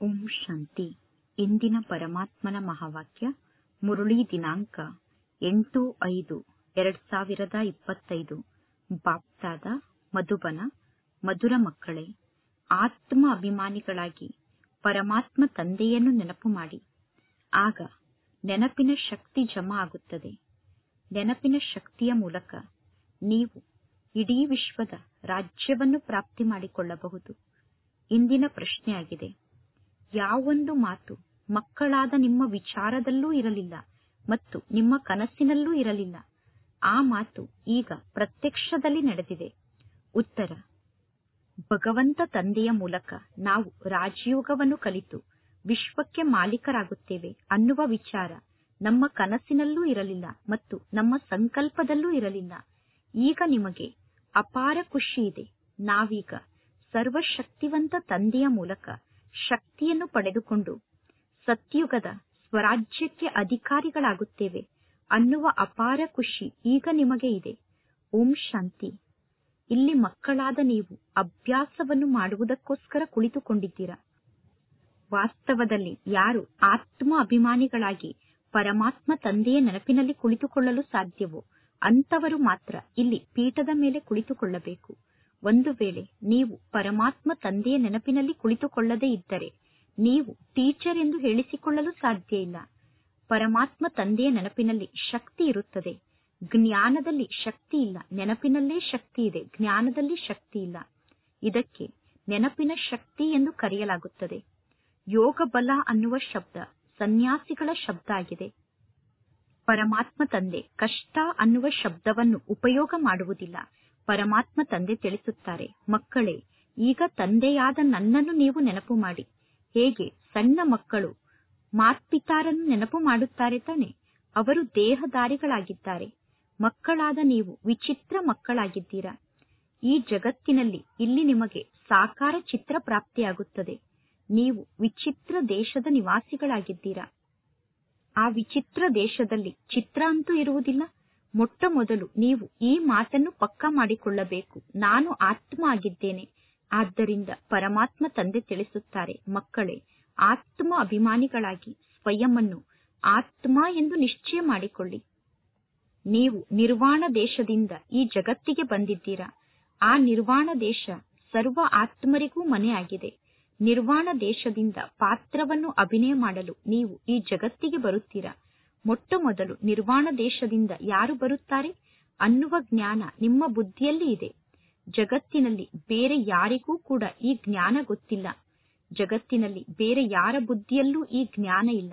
ಓಂ ಶಾಂತಿ ಇಂದಿನ ಪರಮಾತ್ಮನ ಮಹಾವಾಕ್ಯ ಮುರುಳಿ ದಿನಾಂಕ ಎಂಟು ಐದು ಎರಡ್ ಸಾವಿರದ ಇಪ್ಪತ್ತೈದು ಬಾಪ್ತಾದ ಮಧುಬನ ಮಧುರ ಮಕ್ಕಳೇ ಆತ್ಮ ಅಭಿಮಾನಿಗಳಾಗಿ ಪರಮಾತ್ಮ ತಂದೆಯನ್ನು ನೆನಪು ಮಾಡಿ ಆಗ ನೆನಪಿನ ಶಕ್ತಿ ಜಮಾ ಆಗುತ್ತದೆ ನೆನಪಿನ ಶಕ್ತಿಯ ಮೂಲಕ ನೀವು ಇಡೀ ವಿಶ್ವದ ರಾಜ್ಯವನ್ನು ಪ್ರಾಪ್ತಿ ಮಾಡಿಕೊಳ್ಳಬಹುದು ಇಂದಿನ ಪ್ರಶ್ನೆಯಾಗಿದೆ ಯಾವೊಂದು ಮಾತು ಮಕ್ಕಳಾದ ನಿಮ್ಮ ವಿಚಾರದಲ್ಲೂ ಇರಲಿಲ್ಲ ಮತ್ತು ನಿಮ್ಮ ಕನಸಿನಲ್ಲೂ ಇರಲಿಲ್ಲ ಆ ಮಾತು ಈಗ ಪ್ರತ್ಯಕ್ಷದಲ್ಲಿ ನಡೆದಿದೆ ಉತ್ತರ ಭಗವಂತ ತಂದೆಯ ಮೂಲಕ ನಾವು ರಾಜಯೋಗವನ್ನು ಕಲಿತು ವಿಶ್ವಕ್ಕೆ ಮಾಲೀಕರಾಗುತ್ತೇವೆ ಅನ್ನುವ ವಿಚಾರ ನಮ್ಮ ಕನಸಿನಲ್ಲೂ ಇರಲಿಲ್ಲ ಮತ್ತು ನಮ್ಮ ಸಂಕಲ್ಪದಲ್ಲೂ ಇರಲಿಲ್ಲ ಈಗ ನಿಮಗೆ ಅಪಾರ ಖುಷಿ ಇದೆ ನಾವೀಗ ಸರ್ವಶಕ್ತಿವಂತ ತಂದೆಯ ಮೂಲಕ ಶಕ್ತಿಯನ್ನು ಪಡೆದುಕೊಂಡು ಸತ್ಯುಗದ ಸ್ವರಾಜ್ಯಕ್ಕೆ ಅಧಿಕಾರಿಗಳಾಗುತ್ತೇವೆ ಅನ್ನುವ ಅಪಾರ ಖುಷಿ ಈಗ ನಿಮಗೆ ಇದೆ ಓಂ ಶಾಂತಿ ಇಲ್ಲಿ ಮಕ್ಕಳಾದ ನೀವು ಅಭ್ಯಾಸವನ್ನು ಮಾಡುವುದಕ್ಕೋಸ್ಕರ ಕುಳಿತುಕೊಂಡಿದ್ದೀರಾ ವಾಸ್ತವದಲ್ಲಿ ಯಾರು ಆತ್ಮ ಅಭಿಮಾನಿಗಳಾಗಿ ಪರಮಾತ್ಮ ತಂದೆಯ ನೆನಪಿನಲ್ಲಿ ಕುಳಿತುಕೊಳ್ಳಲು ಸಾಧ್ಯವೋ ಅಂತವರು ಮಾತ್ರ ಇಲ್ಲಿ ಪೀಠದ ಮೇಲೆ ಕುಳಿತುಕೊಳ್ಳಬೇಕು ಒಂದು ವೇಳೆ ನೀವು ಪರಮಾತ್ಮ ತಂದೆಯ ನೆನಪಿನಲ್ಲಿ ಕುಳಿತುಕೊಳ್ಳದೇ ಇದ್ದರೆ ನೀವು ಟೀಚರ್ ಎಂದು ಹೇಳಿಸಿಕೊಳ್ಳಲು ಸಾಧ್ಯ ಇಲ್ಲ ಪರಮಾತ್ಮ ತಂದೆಯ ನೆನಪಿನಲ್ಲಿ ಶಕ್ತಿ ಇರುತ್ತದೆ ಜ್ಞಾನದಲ್ಲಿ ಶಕ್ತಿ ಇಲ್ಲ ನೆನಪಿನಲ್ಲೇ ಶಕ್ತಿ ಇದೆ ಜ್ಞಾನದಲ್ಲಿ ಶಕ್ತಿ ಇಲ್ಲ ಇದಕ್ಕೆ ನೆನಪಿನ ಶಕ್ತಿ ಎಂದು ಕರೆಯಲಾಗುತ್ತದೆ ಯೋಗ ಬಲ ಅನ್ನುವ ಶಬ್ದ ಸನ್ಯಾಸಿಗಳ ಶಬ್ದ ಆಗಿದೆ ಪರಮಾತ್ಮ ತಂದೆ ಕಷ್ಟ ಅನ್ನುವ ಶಬ್ದವನ್ನು ಉಪಯೋಗ ಮಾಡುವುದಿಲ್ಲ ಪರಮಾತ್ಮ ತಂದೆ ತಿಳಿಸುತ್ತಾರೆ ಮಕ್ಕಳೇ ಈಗ ತಂದೆಯಾದ ನನ್ನನ್ನು ನೀವು ನೆನಪು ಮಾಡಿ ಹೇಗೆ ಸಣ್ಣ ಮಕ್ಕಳು ಮಾತ್ಪಿತಾರನ್ನು ನೆನಪು ಮಾಡುತ್ತಾರೆ ತಾನೆ ಅವರು ದೇಹದಾರಿಗಳಾಗಿದ್ದಾರೆ ಮಕ್ಕಳಾದ ನೀವು ವಿಚಿತ್ರ ಮಕ್ಕಳಾಗಿದ್ದೀರಾ ಈ ಜಗತ್ತಿನಲ್ಲಿ ಇಲ್ಲಿ ನಿಮಗೆ ಸಾಕಾರ ಚಿತ್ರ ಪ್ರಾಪ್ತಿಯಾಗುತ್ತದೆ ನೀವು ವಿಚಿತ್ರ ದೇಶದ ನಿವಾಸಿಗಳಾಗಿದ್ದೀರಾ ಆ ವಿಚಿತ್ರ ದೇಶದಲ್ಲಿ ಚಿತ್ರ ಅಂತೂ ಇರುವುದಿಲ್ಲ ಮೊಟ್ಟ ಮೊದಲು ನೀವು ಈ ಮಾತನ್ನು ಪಕ್ಕಾ ಮಾಡಿಕೊಳ್ಳಬೇಕು ನಾನು ಆತ್ಮ ಆಗಿದ್ದೇನೆ ಆದ್ದರಿಂದ ಪರಮಾತ್ಮ ತಂದೆ ತಿಳಿಸುತ್ತಾರೆ ಮಕ್ಕಳೇ ಆತ್ಮ ಅಭಿಮಾನಿಗಳಾಗಿ ಸ್ವಯಂವನ್ನು ಆತ್ಮ ಎಂದು ನಿಶ್ಚಯ ಮಾಡಿಕೊಳ್ಳಿ ನೀವು ನಿರ್ವಾಣ ದೇಶದಿಂದ ಈ ಜಗತ್ತಿಗೆ ಬಂದಿದ್ದೀರಾ ಆ ನಿರ್ವಾಣ ದೇಶ ಸರ್ವ ಆತ್ಮರಿಗೂ ಮನೆಯಾಗಿದೆ ನಿರ್ವಾಣ ದೇಶದಿಂದ ಪಾತ್ರವನ್ನು ಅಭಿನಯ ಮಾಡಲು ನೀವು ಈ ಜಗತ್ತಿಗೆ ಬರುತ್ತೀರಾ ಮೊಟ್ಟ ಮೊದಲು ನಿರ್ವಾಣ ದೇಶದಿಂದ ಯಾರು ಬರುತ್ತಾರೆ ಅನ್ನುವ ಜ್ಞಾನ ನಿಮ್ಮ ಬುದ್ಧಿಯಲ್ಲಿ ಇದೆ ಜಗತ್ತಿನಲ್ಲಿ ಬೇರೆ ಯಾರಿಗೂ ಕೂಡ ಈ ಜ್ಞಾನ ಗೊತ್ತಿಲ್ಲ ಜಗತ್ತಿನಲ್ಲಿ ಬೇರೆ ಯಾರ ಬುದ್ಧಿಯಲ್ಲೂ ಈ ಜ್ಞಾನ ಇಲ್ಲ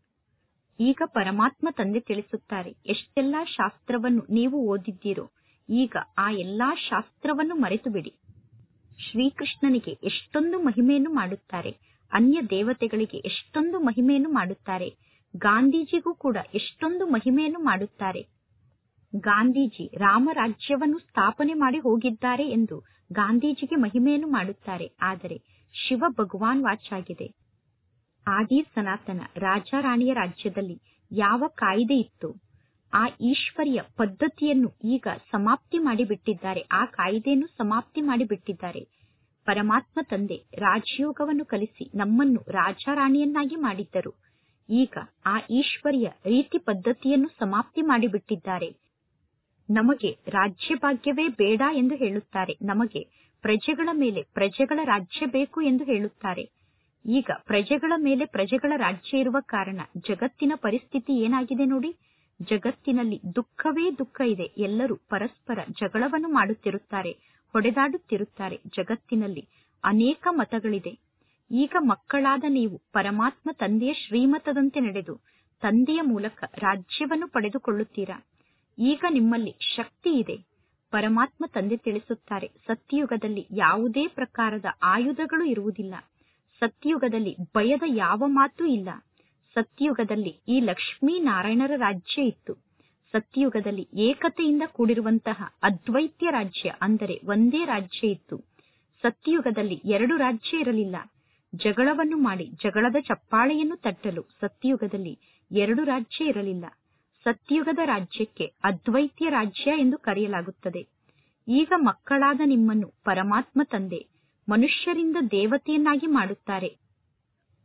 ಈಗ ಪರಮಾತ್ಮ ತಂದೆ ತಿಳಿಸುತ್ತಾರೆ ಎಷ್ಟೆಲ್ಲಾ ಶಾಸ್ತ್ರವನ್ನು ನೀವು ಓದಿದ್ದೀರೋ ಈಗ ಆ ಎಲ್ಲಾ ಶಾಸ್ತ್ರವನ್ನು ಮರೆತು ಬಿಡಿ ಶ್ರೀಕೃಷ್ಣನಿಗೆ ಎಷ್ಟೊಂದು ಮಹಿಮೆಯನ್ನು ಮಾಡುತ್ತಾರೆ ಅನ್ಯ ದೇವತೆಗಳಿಗೆ ಎಷ್ಟೊಂದು ಮಹಿಮೆಯನ್ನು ಮಾಡುತ್ತಾರೆ ಗಾಂಧೀಜಿಗೂ ಕೂಡ ಎಷ್ಟೊಂದು ಮಹಿಮೆಯನ್ನು ಮಾಡುತ್ತಾರೆ ಗಾಂಧೀಜಿ ರಾಮರಾಜ್ಯವನ್ನು ಸ್ಥಾಪನೆ ಮಾಡಿ ಹೋಗಿದ್ದಾರೆ ಎಂದು ಗಾಂಧೀಜಿಗೆ ಮಹಿಮೆಯನ್ನು ಮಾಡುತ್ತಾರೆ ಆದರೆ ಶಿವ ಭಗವಾನ್ ವಾಚಾಗಿದೆ ಆದಿ ಸನಾತನ ರಾಜ ರಾಣಿಯ ರಾಜ್ಯದಲ್ಲಿ ಯಾವ ಕಾಯ್ದೆ ಇತ್ತು ಆ ಈಶ್ವರಿಯ ಪದ್ಧತಿಯನ್ನು ಈಗ ಸಮಾಪ್ತಿ ಮಾಡಿಬಿಟ್ಟಿದ್ದಾರೆ ಆ ಕಾಯ್ದೆಯನ್ನು ಸಮಾಪ್ತಿ ಮಾಡಿಬಿಟ್ಟಿದ್ದಾರೆ ಪರಮಾತ್ಮ ತಂದೆ ರಾಜಯೋಗವನ್ನು ಕಲಿಸಿ ನಮ್ಮನ್ನು ರಾಜ ರಾಣಿಯನ್ನಾಗಿ ಮಾಡಿದ್ದರು ಈಗ ಆ ಈಶ್ವರಿಯ ರೀತಿ ಪದ್ಧತಿಯನ್ನು ಸಮಾಪ್ತಿ ಮಾಡಿಬಿಟ್ಟಿದ್ದಾರೆ ನಮಗೆ ರಾಜ್ಯ ಭಾಗ್ಯವೇ ಬೇಡ ಎಂದು ಹೇಳುತ್ತಾರೆ ನಮಗೆ ಪ್ರಜೆಗಳ ಮೇಲೆ ಪ್ರಜೆಗಳ ರಾಜ್ಯ ಬೇಕು ಎಂದು ಹೇಳುತ್ತಾರೆ ಈಗ ಪ್ರಜೆಗಳ ಮೇಲೆ ಪ್ರಜೆಗಳ ರಾಜ್ಯ ಇರುವ ಕಾರಣ ಜಗತ್ತಿನ ಪರಿಸ್ಥಿತಿ ಏನಾಗಿದೆ ನೋಡಿ ಜಗತ್ತಿನಲ್ಲಿ ದುಃಖವೇ ದುಃಖ ಇದೆ ಎಲ್ಲರೂ ಪರಸ್ಪರ ಜಗಳವನ್ನು ಮಾಡುತ್ತಿರುತ್ತಾರೆ ಹೊಡೆದಾಡುತ್ತಿರುತ್ತಾರೆ ಜಗತ್ತಿನಲ್ಲಿ ಅನೇಕ ಮತಗಳಿದೆ ಈಗ ಮಕ್ಕಳಾದ ನೀವು ಪರಮಾತ್ಮ ತಂದೆಯ ಶ್ರೀಮತದಂತೆ ನಡೆದು ತಂದೆಯ ಮೂಲಕ ರಾಜ್ಯವನ್ನು ಪಡೆದುಕೊಳ್ಳುತ್ತೀರಾ ಈಗ ನಿಮ್ಮಲ್ಲಿ ಶಕ್ತಿ ಇದೆ ಪರಮಾತ್ಮ ತಂದೆ ತಿಳಿಸುತ್ತಾರೆ ಸತ್ಯಯುಗದಲ್ಲಿ ಯಾವುದೇ ಪ್ರಕಾರದ ಆಯುಧಗಳು ಇರುವುದಿಲ್ಲ ಸತ್ಯಯುಗದಲ್ಲಿ ಭಯದ ಯಾವ ಮಾತೂ ಇಲ್ಲ ಸತ್ಯಯುಗದಲ್ಲಿ ಈ ಲಕ್ಷ್ಮೀ ನಾರಾಯಣರ ರಾಜ್ಯ ಇತ್ತು ಸತ್ಯಯುಗದಲ್ಲಿ ಏಕತೆಯಿಂದ ಕೂಡಿರುವಂತಹ ಅದ್ವೈತ್ಯ ರಾಜ್ಯ ಅಂದರೆ ಒಂದೇ ರಾಜ್ಯ ಇತ್ತು ಸತ್ಯಯುಗದಲ್ಲಿ ಎರಡು ರಾಜ್ಯ ಇರಲಿಲ್ಲ ಜಗಳವನ್ನು ಮಾಡಿ ಜಗಳದ ಚಪ್ಪಾಳೆಯನ್ನು ತಟ್ಟಲು ಸತ್ಯಯುಗದಲ್ಲಿ ಎರಡು ರಾಜ್ಯ ಇರಲಿಲ್ಲ ಸತ್ಯಯುಗದ ರಾಜ್ಯಕ್ಕೆ ಅದ್ವೈತ್ಯ ರಾಜ್ಯ ಎಂದು ಕರೆಯಲಾಗುತ್ತದೆ ಈಗ ಮಕ್ಕಳಾದ ನಿಮ್ಮನ್ನು ಪರಮಾತ್ಮ ತಂದೆ ಮನುಷ್ಯರಿಂದ ದೇವತೆಯನ್ನಾಗಿ ಮಾಡುತ್ತಾರೆ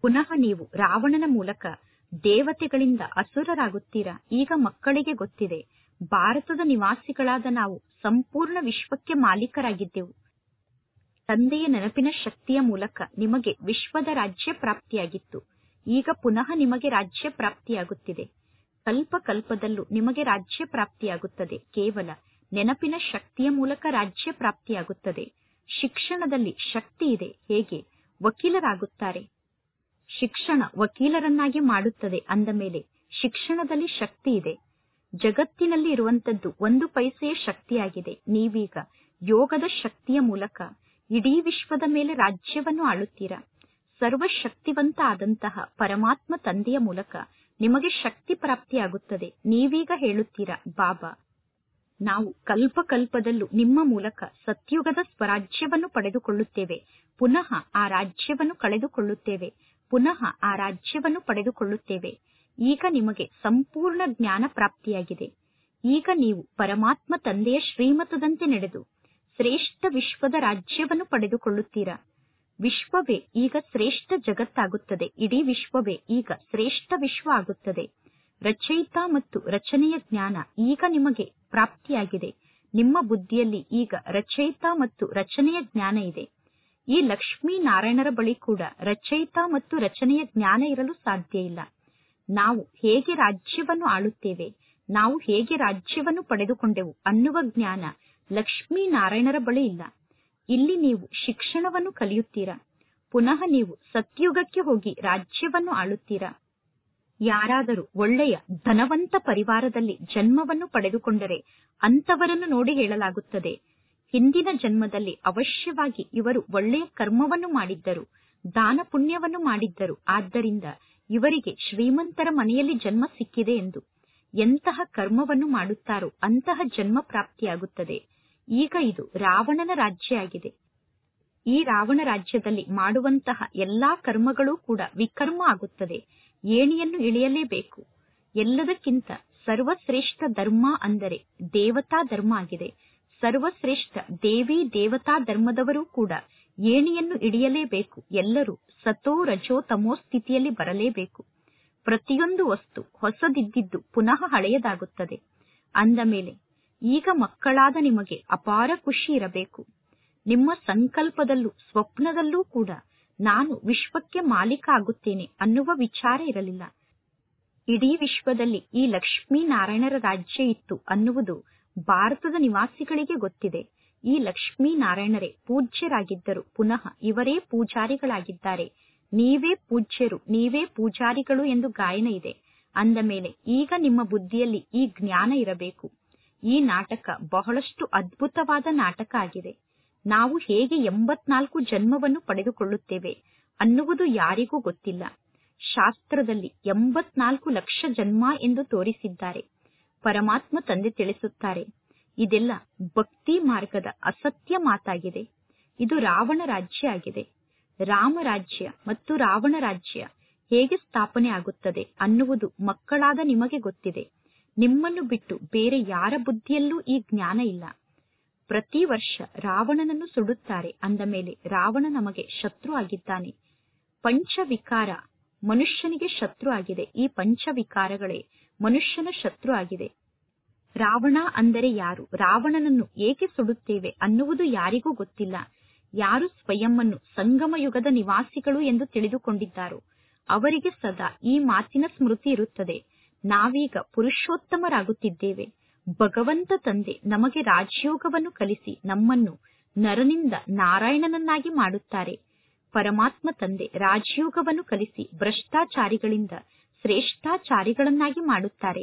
ಪುನಃ ನೀವು ರಾವಣನ ಮೂಲಕ ದೇವತೆಗಳಿಂದ ಅಸುರರಾಗುತ್ತೀರಾ ಈಗ ಮಕ್ಕಳಿಗೆ ಗೊತ್ತಿದೆ ಭಾರತದ ನಿವಾಸಿಗಳಾದ ನಾವು ಸಂಪೂರ್ಣ ವಿಶ್ವಕ್ಕೆ ಮಾಲೀಕರಾಗಿದ್ದೆವು ತಂದೆಯ ನೆನಪಿನ ಶಕ್ತಿಯ ಮೂಲಕ ನಿಮಗೆ ವಿಶ್ವದ ರಾಜ್ಯ ಪ್ರಾಪ್ತಿಯಾಗಿತ್ತು ಈಗ ಪುನಃ ನಿಮಗೆ ರಾಜ್ಯ ಪ್ರಾಪ್ತಿಯಾಗುತ್ತಿದೆ ಕಲ್ಪ ಕಲ್ಪದಲ್ಲೂ ನಿಮಗೆ ರಾಜ್ಯ ಪ್ರಾಪ್ತಿಯಾಗುತ್ತದೆ ಕೇವಲ ನೆನಪಿನ ಶಕ್ತಿಯ ಮೂಲಕ ರಾಜ್ಯ ಪ್ರಾಪ್ತಿಯಾಗುತ್ತದೆ ಶಿಕ್ಷಣದಲ್ಲಿ ಶಕ್ತಿ ಇದೆ ಹೇಗೆ ವಕೀಲರಾಗುತ್ತಾರೆ ಶಿಕ್ಷಣ ವಕೀಲರನ್ನಾಗಿ ಮಾಡುತ್ತದೆ ಅಂದ ಮೇಲೆ ಶಿಕ್ಷಣದಲ್ಲಿ ಶಕ್ತಿ ಇದೆ ಜಗತ್ತಿನಲ್ಲಿ ಇರುವಂತದ್ದು ಒಂದು ಪೈಸೆಯ ಶಕ್ತಿಯಾಗಿದೆ ನೀವೀಗ ಯೋಗದ ಶಕ್ತಿಯ ಮೂಲಕ ಇಡೀ ವಿಶ್ವದ ಮೇಲೆ ರಾಜ್ಯವನ್ನು ಆಳುತ್ತೀರಾ ಸರ್ವಶಕ್ತಿವಂತ ಆದಂತಹ ಪರಮಾತ್ಮ ತಂದೆಯ ಮೂಲಕ ನಿಮಗೆ ಶಕ್ತಿ ಪ್ರಾಪ್ತಿಯಾಗುತ್ತದೆ ನೀವೀಗ ಹೇಳುತ್ತೀರಾ ಬಾಬಾ ನಾವು ಕಲ್ಪ ಕಲ್ಪದಲ್ಲೂ ನಿಮ್ಮ ಮೂಲಕ ಸತ್ಯುಗದ ಸ್ವರಾಜ್ಯವನ್ನು ಪಡೆದುಕೊಳ್ಳುತ್ತೇವೆ ಪುನಃ ಆ ರಾಜ್ಯವನ್ನು ಕಳೆದುಕೊಳ್ಳುತ್ತೇವೆ ಪುನಃ ಆ ರಾಜ್ಯವನ್ನು ಪಡೆದುಕೊಳ್ಳುತ್ತೇವೆ ಈಗ ನಿಮಗೆ ಸಂಪೂರ್ಣ ಜ್ಞಾನ ಪ್ರಾಪ್ತಿಯಾಗಿದೆ ಈಗ ನೀವು ಪರಮಾತ್ಮ ತಂದೆಯ ಶ್ರೀಮತದಂತೆ ನಡೆದು ಶ್ರೇಷ್ಠ ವಿಶ್ವದ ರಾಜ್ಯವನ್ನು ಪಡೆದುಕೊಳ್ಳುತ್ತೀರಾ ವಿಶ್ವವೇ ಈಗ ಶ್ರೇಷ್ಠ ಜಗತ್ತಾಗುತ್ತದೆ ಇಡೀ ವಿಶ್ವವೇ ಈಗ ಶ್ರೇಷ್ಠ ವಿಶ್ವ ಆಗುತ್ತದೆ ರಚಯಿತ ಮತ್ತು ರಚನೆಯ ಜ್ಞಾನ ಈಗ ನಿಮಗೆ ಪ್ರಾಪ್ತಿಯಾಗಿದೆ ನಿಮ್ಮ ಬುದ್ಧಿಯಲ್ಲಿ ಈಗ ರಚಯಿತ ಮತ್ತು ರಚನೆಯ ಜ್ಞಾನ ಇದೆ ಈ ಲಕ್ಷ್ಮೀ ನಾರಾಯಣರ ಬಳಿ ಕೂಡ ರಚಯಿತ ಮತ್ತು ರಚನೆಯ ಜ್ಞಾನ ಇರಲು ಸಾಧ್ಯ ಇಲ್ಲ ನಾವು ಹೇಗೆ ರಾಜ್ಯವನ್ನು ಆಳುತ್ತೇವೆ ನಾವು ಹೇಗೆ ರಾಜ್ಯವನ್ನು ಪಡೆದುಕೊಂಡೆವು ಅನ್ನುವ ಜ್ಞಾನ ಲಕ್ಷ್ಮೀ ನಾರಾಯಣರ ಬಳಿ ಇಲ್ಲ ಇಲ್ಲಿ ನೀವು ಶಿಕ್ಷಣವನ್ನು ಕಲಿಯುತ್ತೀರಾ ಪುನಃ ನೀವು ಸತ್ಯುಗಕ್ಕೆ ಹೋಗಿ ರಾಜ್ಯವನ್ನು ಆಳುತ್ತೀರಾ ಯಾರಾದರೂ ಒಳ್ಳೆಯ ಧನವಂತ ಪರಿವಾರದಲ್ಲಿ ಜನ್ಮವನ್ನು ಪಡೆದುಕೊಂಡರೆ ಅಂತವರನ್ನು ನೋಡಿ ಹೇಳಲಾಗುತ್ತದೆ ಹಿಂದಿನ ಜನ್ಮದಲ್ಲಿ ಅವಶ್ಯವಾಗಿ ಇವರು ಒಳ್ಳೆಯ ಕರ್ಮವನ್ನು ಮಾಡಿದ್ದರು ದಾನ ಪುಣ್ಯವನ್ನು ಮಾಡಿದ್ದರು ಆದ್ದರಿಂದ ಇವರಿಗೆ ಶ್ರೀಮಂತರ ಮನೆಯಲ್ಲಿ ಜನ್ಮ ಸಿಕ್ಕಿದೆ ಎಂದು ಎಂತಹ ಕರ್ಮವನ್ನು ಮಾಡುತ್ತಾರೋ ಅಂತಹ ಜನ್ಮ ಪ್ರಾಪ್ತಿಯಾಗುತ್ತದೆ ಈಗ ಇದು ರಾವಣನ ರಾಜ್ಯ ಆಗಿದೆ ಈ ರಾವಣ ರಾಜ್ಯದಲ್ಲಿ ಮಾಡುವಂತಹ ಎಲ್ಲಾ ಕರ್ಮಗಳೂ ಕೂಡ ವಿಕರ್ಮ ಆಗುತ್ತದೆ ಏಣಿಯನ್ನು ಇಳಿಯಲೇಬೇಕು ಎಲ್ಲದಕ್ಕಿಂತ ಸರ್ವಶ್ರೇಷ್ಠ ಧರ್ಮ ಅಂದರೆ ದೇವತಾ ಧರ್ಮ ಆಗಿದೆ ಸರ್ವಶ್ರೇಷ್ಠ ದೇವಿ ದೇವತಾ ಧರ್ಮದವರೂ ಕೂಡ ಏಣಿಯನ್ನು ಇಳಿಯಲೇಬೇಕು ಎಲ್ಲರೂ ಸತೋ ರಜೋ ತಮೋ ಸ್ಥಿತಿಯಲ್ಲಿ ಬರಲೇಬೇಕು ಪ್ರತಿಯೊಂದು ವಸ್ತು ಹೊಸದಿದ್ದಿದ್ದು ಪುನಃ ಹಳೆಯದಾಗುತ್ತದೆ ಅಂದ ಮೇಲೆ ಈಗ ಮಕ್ಕಳಾದ ನಿಮಗೆ ಅಪಾರ ಖುಷಿ ಇರಬೇಕು ನಿಮ್ಮ ಸಂಕಲ್ಪದಲ್ಲೂ ಸ್ವಪ್ನದಲ್ಲೂ ಕೂಡ ನಾನು ವಿಶ್ವಕ್ಕೆ ಮಾಲೀಕ ಆಗುತ್ತೇನೆ ಅನ್ನುವ ವಿಚಾರ ಇರಲಿಲ್ಲ ಇಡೀ ವಿಶ್ವದಲ್ಲಿ ಈ ಲಕ್ಷ್ಮೀ ನಾರಾಯಣರ ರಾಜ್ಯ ಇತ್ತು ಅನ್ನುವುದು ಭಾರತದ ನಿವಾಸಿಗಳಿಗೆ ಗೊತ್ತಿದೆ ಈ ಲಕ್ಷ್ಮೀ ನಾರಾಯಣರೇ ಪೂಜ್ಯರಾಗಿದ್ದರು ಪುನಃ ಇವರೇ ಪೂಜಾರಿಗಳಾಗಿದ್ದಾರೆ ನೀವೇ ಪೂಜ್ಯರು ನೀವೇ ಪೂಜಾರಿಗಳು ಎಂದು ಗಾಯನ ಇದೆ ಅಂದ ಮೇಲೆ ಈಗ ನಿಮ್ಮ ಬುದ್ಧಿಯಲ್ಲಿ ಈ ಜ್ಞಾನ ಇರಬೇಕು ಈ ನಾಟಕ ಬಹಳಷ್ಟು ಅದ್ಭುತವಾದ ನಾಟಕ ಆಗಿದೆ ನಾವು ಹೇಗೆ ಎಂಬತ್ನಾಲ್ಕು ಜನ್ಮವನ್ನು ಪಡೆದುಕೊಳ್ಳುತ್ತೇವೆ ಅನ್ನುವುದು ಯಾರಿಗೂ ಗೊತ್ತಿಲ್ಲ ಶಾಸ್ತ್ರದಲ್ಲಿ ಎಂಬತ್ನಾಲ್ಕು ಲಕ್ಷ ಜನ್ಮ ಎಂದು ತೋರಿಸಿದ್ದಾರೆ ಪರಮಾತ್ಮ ತಂದೆ ತಿಳಿಸುತ್ತಾರೆ ಇದೆಲ್ಲ ಭಕ್ತಿ ಮಾರ್ಗದ ಅಸತ್ಯ ಮಾತಾಗಿದೆ ಇದು ರಾವಣ ರಾಜ್ಯ ಆಗಿದೆ ರಾಮ ರಾಜ್ಯ ಮತ್ತು ರಾವಣ ರಾಜ್ಯ ಹೇಗೆ ಸ್ಥಾಪನೆ ಆಗುತ್ತದೆ ಅನ್ನುವುದು ಮಕ್ಕಳಾದ ನಿಮಗೆ ಗೊತ್ತಿದೆ ನಿಮ್ಮನ್ನು ಬಿಟ್ಟು ಬೇರೆ ಯಾರ ಬುದ್ಧಿಯಲ್ಲೂ ಈ ಜ್ಞಾನ ಇಲ್ಲ ಪ್ರತಿ ವರ್ಷ ರಾವಣನನ್ನು ಸುಡುತ್ತಾರೆ ಅಂದ ಮೇಲೆ ರಾವಣ ನಮಗೆ ಶತ್ರು ಆಗಿದ್ದಾನೆ ಪಂಚವಿಕಾರ ಮನುಷ್ಯನಿಗೆ ಶತ್ರು ಆಗಿದೆ ಈ ಪಂಚವಿಕಾರಗಳೇ ಮನುಷ್ಯನ ಶತ್ರು ಆಗಿದೆ ರಾವಣ ಅಂದರೆ ಯಾರು ರಾವಣನನ್ನು ಏಕೆ ಸುಡುತ್ತೇವೆ ಅನ್ನುವುದು ಯಾರಿಗೂ ಗೊತ್ತಿಲ್ಲ ಯಾರು ಸ್ವಯಂವನ್ನು ಸಂಗಮ ಯುಗದ ನಿವಾಸಿಗಳು ಎಂದು ತಿಳಿದುಕೊಂಡಿದ್ದಾರೋ ಅವರಿಗೆ ಸದಾ ಈ ಮಾತಿನ ಸ್ಮೃತಿ ಇರುತ್ತದೆ ನಾವೀಗ ಪುರುಷೋತ್ತಮರಾಗುತ್ತಿದ್ದೇವೆ ಭಗವಂತ ತಂದೆ ನಮಗೆ ರಾಜಯೋಗವನ್ನು ಕಲಿಸಿ ನಮ್ಮನ್ನು ನರನಿಂದ ನಾರಾಯಣನನ್ನಾಗಿ ಮಾಡುತ್ತಾರೆ ಪರಮಾತ್ಮ ತಂದೆ ರಾಜಯೋಗವನ್ನು ಕಲಿಸಿ ಭ್ರಷ್ಟಾಚಾರಿಗಳಿಂದ ಶ್ರೇಷ್ಠಾಚಾರಿಗಳನ್ನಾಗಿ ಮಾಡುತ್ತಾರೆ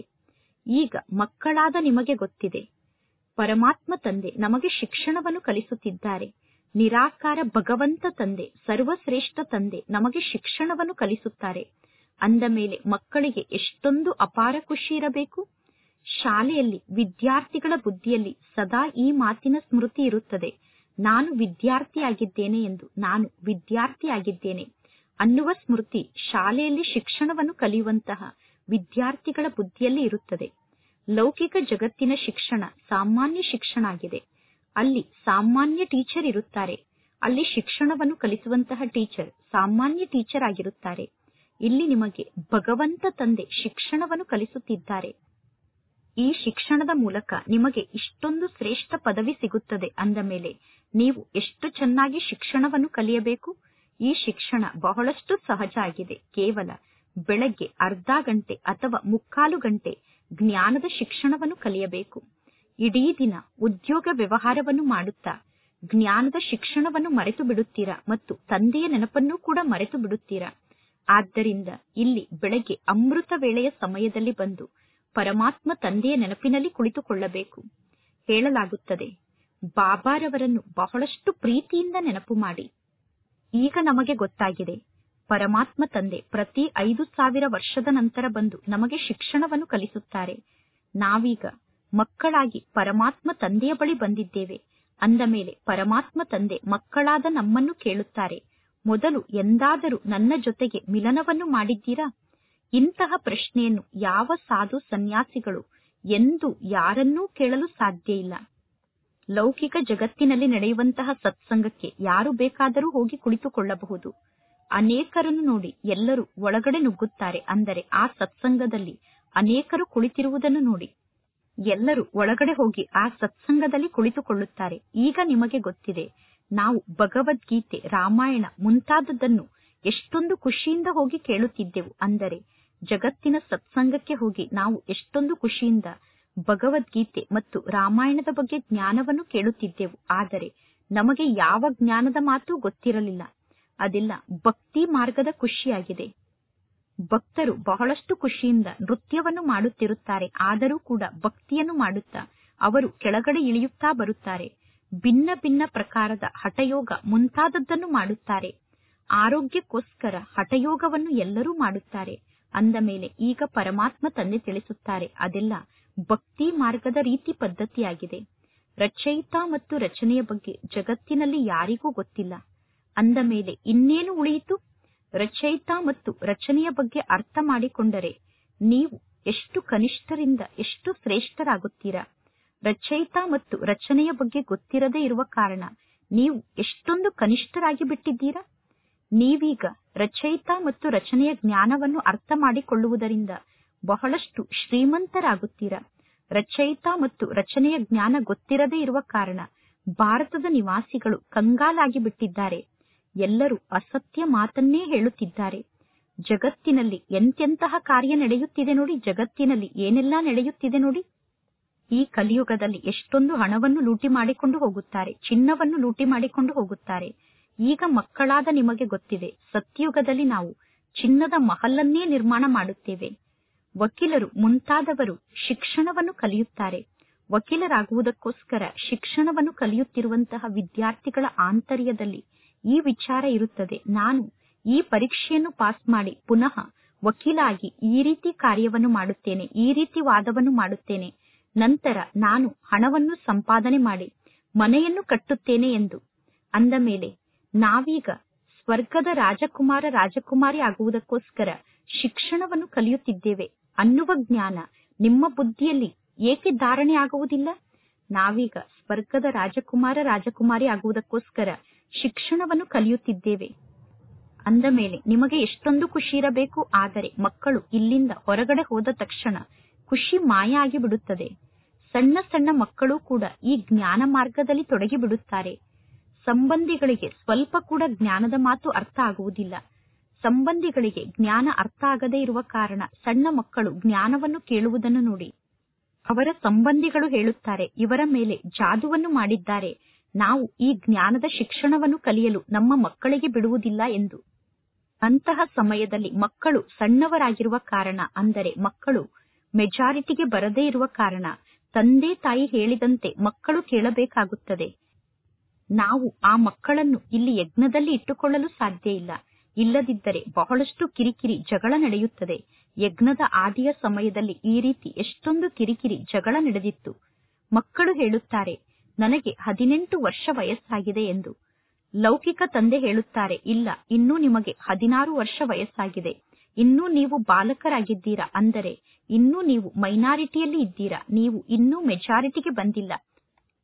ಈಗ ಮಕ್ಕಳಾದ ನಿಮಗೆ ಗೊತ್ತಿದೆ ಪರಮಾತ್ಮ ತಂದೆ ನಮಗೆ ಶಿಕ್ಷಣವನ್ನು ಕಲಿಸುತ್ತಿದ್ದಾರೆ ನಿರಾಕಾರ ಭಗವಂತ ತಂದೆ ಸರ್ವಶ್ರೇಷ್ಠ ತಂದೆ ನಮಗೆ ಶಿಕ್ಷಣವನ್ನು ಕಲಿಸುತ್ತಾರೆ ಅಂದ ಮೇಲೆ ಮಕ್ಕಳಿಗೆ ಎಷ್ಟೊಂದು ಅಪಾರ ಖುಷಿ ಇರಬೇಕು ಶಾಲೆಯಲ್ಲಿ ವಿದ್ಯಾರ್ಥಿಗಳ ಬುದ್ಧಿಯಲ್ಲಿ ಸದಾ ಈ ಮಾತಿನ ಸ್ಮೃತಿ ಇರುತ್ತದೆ ನಾನು ವಿದ್ಯಾರ್ಥಿಯಾಗಿದ್ದೇನೆ ಎಂದು ನಾನು ವಿದ್ಯಾರ್ಥಿಯಾಗಿದ್ದೇನೆ ಅನ್ನುವ ಸ್ಮೃತಿ ಶಾಲೆಯಲ್ಲಿ ಶಿಕ್ಷಣವನ್ನು ಕಲಿಯುವಂತಹ ವಿದ್ಯಾರ್ಥಿಗಳ ಬುದ್ಧಿಯಲ್ಲಿ ಇರುತ್ತದೆ ಲೌಕಿಕ ಜಗತ್ತಿನ ಶಿಕ್ಷಣ ಸಾಮಾನ್ಯ ಶಿಕ್ಷಣ ಆಗಿದೆ ಅಲ್ಲಿ ಸಾಮಾನ್ಯ ಟೀಚರ್ ಇರುತ್ತಾರೆ ಅಲ್ಲಿ ಶಿಕ್ಷಣವನ್ನು ಕಲಿಸುವಂತಹ ಟೀಚರ್ ಸಾಮಾನ್ಯ ಟೀಚರ್ ಆಗಿರುತ್ತಾರೆ ಇಲ್ಲಿ ನಿಮಗೆ ಭಗವಂತ ತಂದೆ ಶಿಕ್ಷಣವನ್ನು ಕಲಿಸುತ್ತಿದ್ದಾರೆ ಈ ಶಿಕ್ಷಣದ ಮೂಲಕ ನಿಮಗೆ ಇಷ್ಟೊಂದು ಶ್ರೇಷ್ಠ ಪದವಿ ಸಿಗುತ್ತದೆ ಅಂದ ಮೇಲೆ ನೀವು ಎಷ್ಟು ಚೆನ್ನಾಗಿ ಶಿಕ್ಷಣವನ್ನು ಕಲಿಯಬೇಕು ಈ ಶಿಕ್ಷಣ ಬಹಳಷ್ಟು ಸಹಜ ಆಗಿದೆ ಕೇವಲ ಬೆಳಗ್ಗೆ ಅರ್ಧ ಗಂಟೆ ಅಥವಾ ಮುಕ್ಕಾಲು ಗಂಟೆ ಜ್ಞಾನದ ಶಿಕ್ಷಣವನ್ನು ಕಲಿಯಬೇಕು ಇಡೀ ದಿನ ಉದ್ಯೋಗ ವ್ಯವಹಾರವನ್ನು ಮಾಡುತ್ತಾ ಜ್ಞಾನದ ಶಿಕ್ಷಣವನ್ನು ಮರೆತು ಬಿಡುತ್ತೀರಾ ಮತ್ತು ತಂದೆಯ ನೆನಪನ್ನೂ ಕೂಡ ಮರೆತು ಬಿಡುತ್ತೀರಾ ಆದ್ದರಿಂದ ಇಲ್ಲಿ ಬೆಳಗ್ಗೆ ಅಮೃತ ವೇಳೆಯ ಸಮಯದಲ್ಲಿ ಬಂದು ಪರಮಾತ್ಮ ತಂದೆಯ ನೆನಪಿನಲ್ಲಿ ಕುಳಿತುಕೊಳ್ಳಬೇಕು ಹೇಳಲಾಗುತ್ತದೆ ಬಾಬಾರವರನ್ನು ಬಹಳಷ್ಟು ಪ್ರೀತಿಯಿಂದ ನೆನಪು ಮಾಡಿ ಈಗ ನಮಗೆ ಗೊತ್ತಾಗಿದೆ ಪರಮಾತ್ಮ ತಂದೆ ಪ್ರತಿ ಐದು ಸಾವಿರ ವರ್ಷದ ನಂತರ ಬಂದು ನಮಗೆ ಶಿಕ್ಷಣವನ್ನು ಕಲಿಸುತ್ತಾರೆ ನಾವೀಗ ಮಕ್ಕಳಾಗಿ ಪರಮಾತ್ಮ ತಂದೆಯ ಬಳಿ ಬಂದಿದ್ದೇವೆ ಅಂದ ಮೇಲೆ ಪರಮಾತ್ಮ ತಂದೆ ಮಕ್ಕಳಾದ ನಮ್ಮನ್ನು ಕೇಳುತ್ತಾರೆ ಮೊದಲು ಎಂದಾದರೂ ನನ್ನ ಜೊತೆಗೆ ಮಿಲನವನ್ನು ಮಾಡಿದ್ದೀರಾ ಇಂತಹ ಪ್ರಶ್ನೆಯನ್ನು ಯಾವ ಸಾಧು ಸನ್ಯಾಸಿಗಳು ಎಂದು ಯಾರನ್ನೂ ಕೇಳಲು ಸಾಧ್ಯ ಇಲ್ಲ ಲೌಕಿಕ ಜಗತ್ತಿನಲ್ಲಿ ನಡೆಯುವಂತಹ ಸತ್ಸಂಗಕ್ಕೆ ಯಾರು ಬೇಕಾದರೂ ಹೋಗಿ ಕುಳಿತುಕೊಳ್ಳಬಹುದು ಅನೇಕರನ್ನು ನೋಡಿ ಎಲ್ಲರೂ ಒಳಗಡೆ ನುಗ್ಗುತ್ತಾರೆ ಅಂದರೆ ಆ ಸತ್ಸಂಗದಲ್ಲಿ ಅನೇಕರು ಕುಳಿತಿರುವುದನ್ನು ನೋಡಿ ಎಲ್ಲರೂ ಒಳಗಡೆ ಹೋಗಿ ಆ ಸತ್ಸಂಗದಲ್ಲಿ ಕುಳಿತುಕೊಳ್ಳುತ್ತಾರೆ ಈಗ ನಿಮಗೆ ಗೊತ್ತಿದೆ ನಾವು ಭಗವದ್ಗೀತೆ ರಾಮಾಯಣ ಮುಂತಾದದ್ದನ್ನು ಎಷ್ಟೊಂದು ಖುಷಿಯಿಂದ ಹೋಗಿ ಕೇಳುತ್ತಿದ್ದೆವು ಅಂದರೆ ಜಗತ್ತಿನ ಸತ್ಸಂಗಕ್ಕೆ ಹೋಗಿ ನಾವು ಎಷ್ಟೊಂದು ಖುಷಿಯಿಂದ ಭಗವದ್ಗೀತೆ ಮತ್ತು ರಾಮಾಯಣದ ಬಗ್ಗೆ ಜ್ಞಾನವನ್ನು ಕೇಳುತ್ತಿದ್ದೆವು ಆದರೆ ನಮಗೆ ಯಾವ ಜ್ಞಾನದ ಮಾತು ಗೊತ್ತಿರಲಿಲ್ಲ ಅದೆಲ್ಲ ಭಕ್ತಿ ಮಾರ್ಗದ ಖುಷಿಯಾಗಿದೆ ಭಕ್ತರು ಬಹಳಷ್ಟು ಖುಷಿಯಿಂದ ನೃತ್ಯವನ್ನು ಮಾಡುತ್ತಿರುತ್ತಾರೆ ಆದರೂ ಕೂಡ ಭಕ್ತಿಯನ್ನು ಮಾಡುತ್ತಾ ಅವರು ಕೆಳಗಡೆ ಇಳಿಯುತ್ತಾ ಬರುತ್ತಾರೆ ಭಿನ್ನ ಭಿನ್ನ ಪ್ರಕಾರದ ಹಠಯೋಗ ಮುಂತಾದದ್ದನ್ನು ಮಾಡುತ್ತಾರೆ ಆರೋಗ್ಯಕ್ಕೋಸ್ಕರ ಹಠಯೋಗವನ್ನು ಎಲ್ಲರೂ ಮಾಡುತ್ತಾರೆ ಅಂದ ಮೇಲೆ ಈಗ ಪರಮಾತ್ಮ ತಂದೆ ತಿಳಿಸುತ್ತಾರೆ ಅದೆಲ್ಲ ಭಕ್ತಿ ಮಾರ್ಗದ ರೀತಿ ಪದ್ಧತಿಯಾಗಿದೆ ರಚಯಿತ ಮತ್ತು ರಚನೆಯ ಬಗ್ಗೆ ಜಗತ್ತಿನಲ್ಲಿ ಯಾರಿಗೂ ಗೊತ್ತಿಲ್ಲ ಅಂದ ಮೇಲೆ ಇನ್ನೇನು ಉಳಿಯಿತು ರಚಯಿತ ಮತ್ತು ರಚನೆಯ ಬಗ್ಗೆ ಅರ್ಥ ಮಾಡಿಕೊಂಡರೆ ನೀವು ಎಷ್ಟು ಕನಿಷ್ಠರಿಂದ ಎಷ್ಟು ಶ್ರೇಷ್ಠರಾಗುತ್ತೀರಾ ರಚಯಿತ ಮತ್ತು ರಚನೆಯ ಬಗ್ಗೆ ಗೊತ್ತಿರದೇ ಇರುವ ಕಾರಣ ನೀವು ಎಷ್ಟೊಂದು ಕನಿಷ್ಠರಾಗಿ ಬಿಟ್ಟಿದ್ದೀರಾ ನೀವೀಗ ರಚಯಿತ ಮತ್ತು ರಚನೆಯ ಜ್ಞಾನವನ್ನು ಅರ್ಥ ಮಾಡಿಕೊಳ್ಳುವುದರಿಂದ ಬಹಳಷ್ಟು ಶ್ರೀಮಂತರಾಗುತ್ತೀರಾ ರಚಯಿತ ಮತ್ತು ರಚನೆಯ ಜ್ಞಾನ ಗೊತ್ತಿರದೇ ಇರುವ ಕಾರಣ ಭಾರತದ ನಿವಾಸಿಗಳು ಕಂಗಾಲಾಗಿ ಬಿಟ್ಟಿದ್ದಾರೆ ಎಲ್ಲರೂ ಅಸತ್ಯ ಮಾತನ್ನೇ ಹೇಳುತ್ತಿದ್ದಾರೆ ಜಗತ್ತಿನಲ್ಲಿ ಎಂತೆಂತಹ ಕಾರ್ಯ ನಡೆಯುತ್ತಿದೆ ನೋಡಿ ಜಗತ್ತಿನಲ್ಲಿ ಏನೆಲ್ಲಾ ನಡೆಯುತ್ತಿದೆ ನೋಡಿ ಈ ಕಲಿಯುಗದಲ್ಲಿ ಎಷ್ಟೊಂದು ಹಣವನ್ನು ಲೂಟಿ ಮಾಡಿಕೊಂಡು ಹೋಗುತ್ತಾರೆ ಚಿನ್ನವನ್ನು ಲೂಟಿ ಮಾಡಿಕೊಂಡು ಹೋಗುತ್ತಾರೆ ಈಗ ಮಕ್ಕಳಾದ ನಿಮಗೆ ಗೊತ್ತಿದೆ ಸತ್ಯುಗದಲ್ಲಿ ನಾವು ಚಿನ್ನದ ಮಹಲನ್ನೇ ನಿರ್ಮಾಣ ಮಾಡುತ್ತೇವೆ ವಕೀಲರು ಮುಂತಾದವರು ಶಿಕ್ಷಣವನ್ನು ಕಲಿಯುತ್ತಾರೆ ವಕೀಲರಾಗುವುದಕ್ಕೋಸ್ಕರ ಶಿಕ್ಷಣವನ್ನು ಕಲಿಯುತ್ತಿರುವಂತಹ ವಿದ್ಯಾರ್ಥಿಗಳ ಆಂತರ್ಯದಲ್ಲಿ ಈ ವಿಚಾರ ಇರುತ್ತದೆ ನಾನು ಈ ಪರೀಕ್ಷೆಯನ್ನು ಪಾಸ್ ಮಾಡಿ ಪುನಃ ವಕೀಲ ಆಗಿ ಈ ರೀತಿ ಕಾರ್ಯವನ್ನು ಮಾಡುತ್ತೇನೆ ಈ ರೀತಿ ವಾದವನ್ನು ಮಾಡುತ್ತೇನೆ ನಂತರ ನಾನು ಹಣವನ್ನು ಸಂಪಾದನೆ ಮಾಡಿ ಮನೆಯನ್ನು ಕಟ್ಟುತ್ತೇನೆ ಎಂದು ಅಂದ ಮೇಲೆ ನಾವೀಗ ಸ್ವರ್ಗದ ರಾಜಕುಮಾರ ರಾಜಕುಮಾರಿ ಆಗುವುದಕ್ಕೋಸ್ಕರ ಶಿಕ್ಷಣವನ್ನು ಕಲಿಯುತ್ತಿದ್ದೇವೆ ಅನ್ನುವ ಜ್ಞಾನ ನಿಮ್ಮ ಬುದ್ಧಿಯಲ್ಲಿ ಏಕೆ ಧಾರಣೆ ಆಗುವುದಿಲ್ಲ ನಾವೀಗ ಸ್ವರ್ಗದ ರಾಜಕುಮಾರ ರಾಜಕುಮಾರಿ ಆಗುವುದಕ್ಕೋಸ್ಕರ ಶಿಕ್ಷಣವನ್ನು ಕಲಿಯುತ್ತಿದ್ದೇವೆ ಅಂದ ಮೇಲೆ ನಿಮಗೆ ಎಷ್ಟೊಂದು ಖುಷಿ ಇರಬೇಕು ಆದರೆ ಮಕ್ಕಳು ಇಲ್ಲಿಂದ ಹೊರಗಡೆ ಹೋದ ತಕ್ಷಣ ಖುಷಿ ಮಾಯ ಆಗಿ ಬಿಡುತ್ತದೆ ಸಣ್ಣ ಸಣ್ಣ ಮಕ್ಕಳು ಕೂಡ ಈ ಜ್ಞಾನ ಮಾರ್ಗದಲ್ಲಿ ತೊಡಗಿ ಬಿಡುತ್ತಾರೆ ಸಂಬಂಧಿಗಳಿಗೆ ಸ್ವಲ್ಪ ಕೂಡ ಜ್ಞಾನದ ಮಾತು ಅರ್ಥ ಆಗುವುದಿಲ್ಲ ಸಂಬಂಧಿಗಳಿಗೆ ಜ್ಞಾನ ಅರ್ಥ ಆಗದೇ ಇರುವ ಕಾರಣ ಸಣ್ಣ ಮಕ್ಕಳು ಜ್ಞಾನವನ್ನು ಕೇಳುವುದನ್ನು ನೋಡಿ ಅವರ ಸಂಬಂಧಿಗಳು ಹೇಳುತ್ತಾರೆ ಇವರ ಮೇಲೆ ಜಾದುವನ್ನು ಮಾಡಿದ್ದಾರೆ ನಾವು ಈ ಜ್ಞಾನದ ಶಿಕ್ಷಣವನ್ನು ಕಲಿಯಲು ನಮ್ಮ ಮಕ್ಕಳಿಗೆ ಬಿಡುವುದಿಲ್ಲ ಎಂದು ಅಂತಹ ಸಮಯದಲ್ಲಿ ಮಕ್ಕಳು ಸಣ್ಣವರಾಗಿರುವ ಕಾರಣ ಅಂದರೆ ಮಕ್ಕಳು ಮೆಜಾರಿಟಿಗೆ ಬರದೇ ಇರುವ ಕಾರಣ ತಂದೆ ತಾಯಿ ಹೇಳಿದಂತೆ ಮಕ್ಕಳು ಕೇಳಬೇಕಾಗುತ್ತದೆ ನಾವು ಆ ಮಕ್ಕಳನ್ನು ಇಲ್ಲಿ ಯಜ್ಞದಲ್ಲಿ ಇಟ್ಟುಕೊಳ್ಳಲು ಸಾಧ್ಯ ಇಲ್ಲ ಇಲ್ಲದಿದ್ದರೆ ಬಹಳಷ್ಟು ಕಿರಿಕಿರಿ ಜಗಳ ನಡೆಯುತ್ತದೆ ಯಜ್ಞದ ಆದಿಯ ಸಮಯದಲ್ಲಿ ಈ ರೀತಿ ಎಷ್ಟೊಂದು ಕಿರಿಕಿರಿ ಜಗಳ ನಡೆದಿತ್ತು ಮಕ್ಕಳು ಹೇಳುತ್ತಾರೆ ನನಗೆ ಹದಿನೆಂಟು ವರ್ಷ ವಯಸ್ಸಾಗಿದೆ ಎಂದು ಲೌಕಿಕ ತಂದೆ ಹೇಳುತ್ತಾರೆ ಇಲ್ಲ ಇನ್ನೂ ನಿಮಗೆ ಹದಿನಾರು ವರ್ಷ ವಯಸ್ಸಾಗಿದೆ ಇನ್ನೂ ನೀವು ಬಾಲಕರಾಗಿದ್ದೀರಾ ಅಂದರೆ ಇನ್ನೂ ನೀವು ಮೈನಾರಿಟಿಯಲ್ಲಿ ಇದ್ದೀರಾ ನೀವು ಇನ್ನೂ ಮೆಜಾರಿಟಿಗೆ ಬಂದಿಲ್ಲ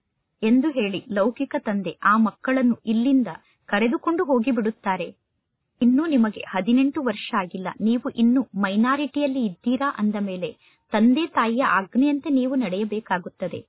ಎಂದು ಹೇಳಿ ಲೌಕಿಕ ತಂದೆ ಆ ಮಕ್ಕಳನ್ನು ಇಲ್ಲಿಂದ ಕರೆದುಕೊಂಡು ಹೋಗಿಬಿಡುತ್ತಾರೆ ಇನ್ನೂ ನಿಮಗೆ ಹದಿನೆಂಟು ವರ್ಷ ಆಗಿಲ್ಲ ನೀವು ಇನ್ನು ಮೈನಾರಿಟಿಯಲ್ಲಿ ಇದ್ದೀರಾ ಅಂದ ಮೇಲೆ ತಂದೆ ತಾಯಿಯ ಆಜ್ಞೆಯಂತೆ ನೀವು ನಡೆಯಬೇಕಾಗುತ್ತದೆ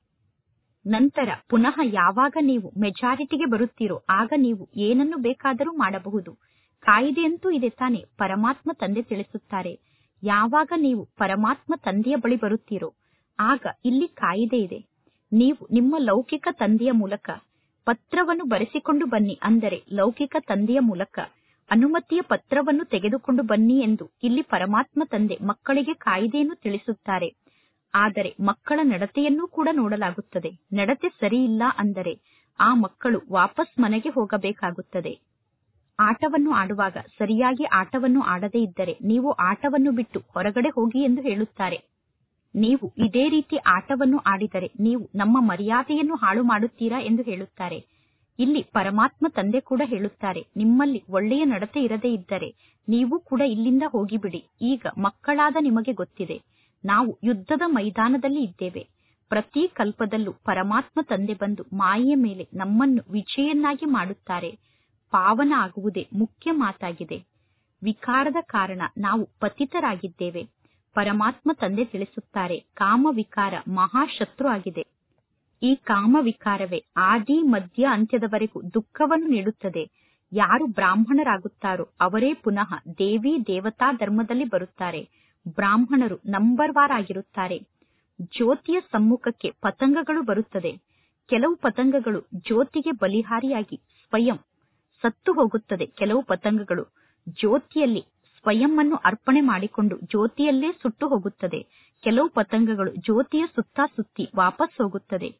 ನಂತರ ಪುನಃ ಯಾವಾಗ ನೀವು ಮೆಜಾರಿಟಿಗೆ ಬರುತ್ತೀರೋ ಆಗ ನೀವು ಏನನ್ನು ಬೇಕಾದರೂ ಮಾಡಬಹುದು ಕಾಯಿದೆಯಂತೂ ಇದೆ ತಾನೆ ಪರಮಾತ್ಮ ತಂದೆ ತಿಳಿಸುತ್ತಾರೆ ಯಾವಾಗ ನೀವು ಪರಮಾತ್ಮ ತಂದೆಯ ಬಳಿ ಬರುತ್ತೀರೋ ಆಗ ಇಲ್ಲಿ ಕಾಯಿದೆ ಇದೆ ನೀವು ನಿಮ್ಮ ಲೌಕಿಕ ತಂದೆಯ ಮೂಲಕ ಪತ್ರವನ್ನು ಬರೆಸಿಕೊಂಡು ಬನ್ನಿ ಅಂದರೆ ಲೌಕಿಕ ತಂದೆಯ ಮೂಲಕ ಅನುಮತಿಯ ಪತ್ರವನ್ನು ತೆಗೆದುಕೊಂಡು ಬನ್ನಿ ಎಂದು ಇಲ್ಲಿ ಪರಮಾತ್ಮ ತಂದೆ ಮಕ್ಕಳಿಗೆ ಕಾಯಿದೆಯನ್ನು ತಿಳಿಸುತ್ತಾರೆ ಆದರೆ ಮಕ್ಕಳ ನಡತೆಯನ್ನೂ ಕೂಡ ನೋಡಲಾಗುತ್ತದೆ ನಡತೆ ಸರಿಯಿಲ್ಲ ಅಂದರೆ ಆ ಮಕ್ಕಳು ವಾಪಸ್ ಮನೆಗೆ ಹೋಗಬೇಕಾಗುತ್ತದೆ ಆಟವನ್ನು ಆಡುವಾಗ ಸರಿಯಾಗಿ ಆಟವನ್ನು ಆಡದೇ ಇದ್ದರೆ ನೀವು ಆಟವನ್ನು ಬಿಟ್ಟು ಹೊರಗಡೆ ಹೋಗಿ ಎಂದು ಹೇಳುತ್ತಾರೆ ನೀವು ಇದೇ ರೀತಿ ಆಟವನ್ನು ಆಡಿದರೆ ನೀವು ನಮ್ಮ ಮರ್ಯಾದೆಯನ್ನು ಹಾಳು ಮಾಡುತ್ತೀರಾ ಎಂದು ಹೇಳುತ್ತಾರೆ ಇಲ್ಲಿ ಪರಮಾತ್ಮ ತಂದೆ ಕೂಡ ಹೇಳುತ್ತಾರೆ ನಿಮ್ಮಲ್ಲಿ ಒಳ್ಳೆಯ ನಡತೆ ಇರದೇ ಇದ್ದರೆ ನೀವು ಕೂಡ ಇಲ್ಲಿಂದ ಹೋಗಿಬಿಡಿ ಈಗ ಮಕ್ಕಳಾದ ನಿಮಗೆ ಗೊತ್ತಿದೆ ನಾವು ಯುದ್ಧದ ಮೈದಾನದಲ್ಲಿ ಇದ್ದೇವೆ ಪ್ರತಿ ಕಲ್ಪದಲ್ಲೂ ಪರಮಾತ್ಮ ತಂದೆ ಬಂದು ಮಾಯೆಯ ಮೇಲೆ ನಮ್ಮನ್ನು ವಿಜಯನ್ನಾಗಿ ಮಾಡುತ್ತಾರೆ ಪಾವನ ಆಗುವುದೇ ಮುಖ್ಯ ಮಾತಾಗಿದೆ ವಿಕಾರದ ಕಾರಣ ನಾವು ಪತಿತರಾಗಿದ್ದೇವೆ ಪರಮಾತ್ಮ ತಂದೆ ತಿಳಿಸುತ್ತಾರೆ ಕಾಮ ವಿಕಾರ ಮಹಾಶತ್ರು ಆಗಿದೆ ಈ ಕಾಮ ವಿಕಾರವೇ ಆದಿ ಮಧ್ಯ ಅಂತ್ಯದವರೆಗೂ ದುಃಖವನ್ನು ನೀಡುತ್ತದೆ ಯಾರು ಬ್ರಾಹ್ಮಣರಾಗುತ್ತಾರೋ ಅವರೇ ಪುನಃ ದೇವಿ ದೇವತಾ ಧರ್ಮದಲ್ಲಿ ಬರುತ್ತಾರೆ ಬ್ರಾಹ್ಮಣರು ನಂಬರ್ ವಾರ್ ಆಗಿರುತ್ತಾರೆ ಜ್ಯೋತಿಯ ಸಮ್ಮುಖಕ್ಕೆ ಪತಂಗಗಳು ಬರುತ್ತದೆ ಕೆಲವು ಪತಂಗಗಳು ಜ್ಯೋತಿಗೆ ಬಲಿಹಾರಿಯಾಗಿ ಸ್ವಯಂ ಸತ್ತು ಹೋಗುತ್ತದೆ ಕೆಲವು ಪತಂಗಗಳು ಜ್ಯೋತಿಯಲ್ಲಿ ಸ್ವಯಂ ಅನ್ನು ಅರ್ಪಣೆ ಮಾಡಿಕೊಂಡು ಜ್ಯೋತಿಯಲ್ಲೇ ಸುಟ್ಟು ಹೋಗುತ್ತದೆ ಕೆಲವು ಪತಂಗಗಳು ಜ್ಯೋತಿಯ ಸುತ್ತ ಸುತ್ತಿ ವಾಪಸ್ ಹೋಗುತ್ತದೆ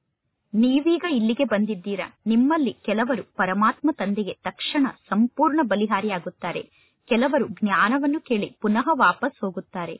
ನೀವೀಗ ಇಲ್ಲಿಗೆ ಬಂದಿದ್ದೀರಾ ನಿಮ್ಮಲ್ಲಿ ಕೆಲವರು ಪರಮಾತ್ಮ ತಂದೆಗೆ ತಕ್ಷಣ ಸಂಪೂರ್ಣ ಬಲಿಹಾರಿಯಾಗುತ್ತಾರೆ ಕೆಲವರು ಜ್ಞಾನವನ್ನು ಕೇಳಿ ಪುನಃ ವಾಪಸ್ ಹೋಗುತ್ತಾರೆ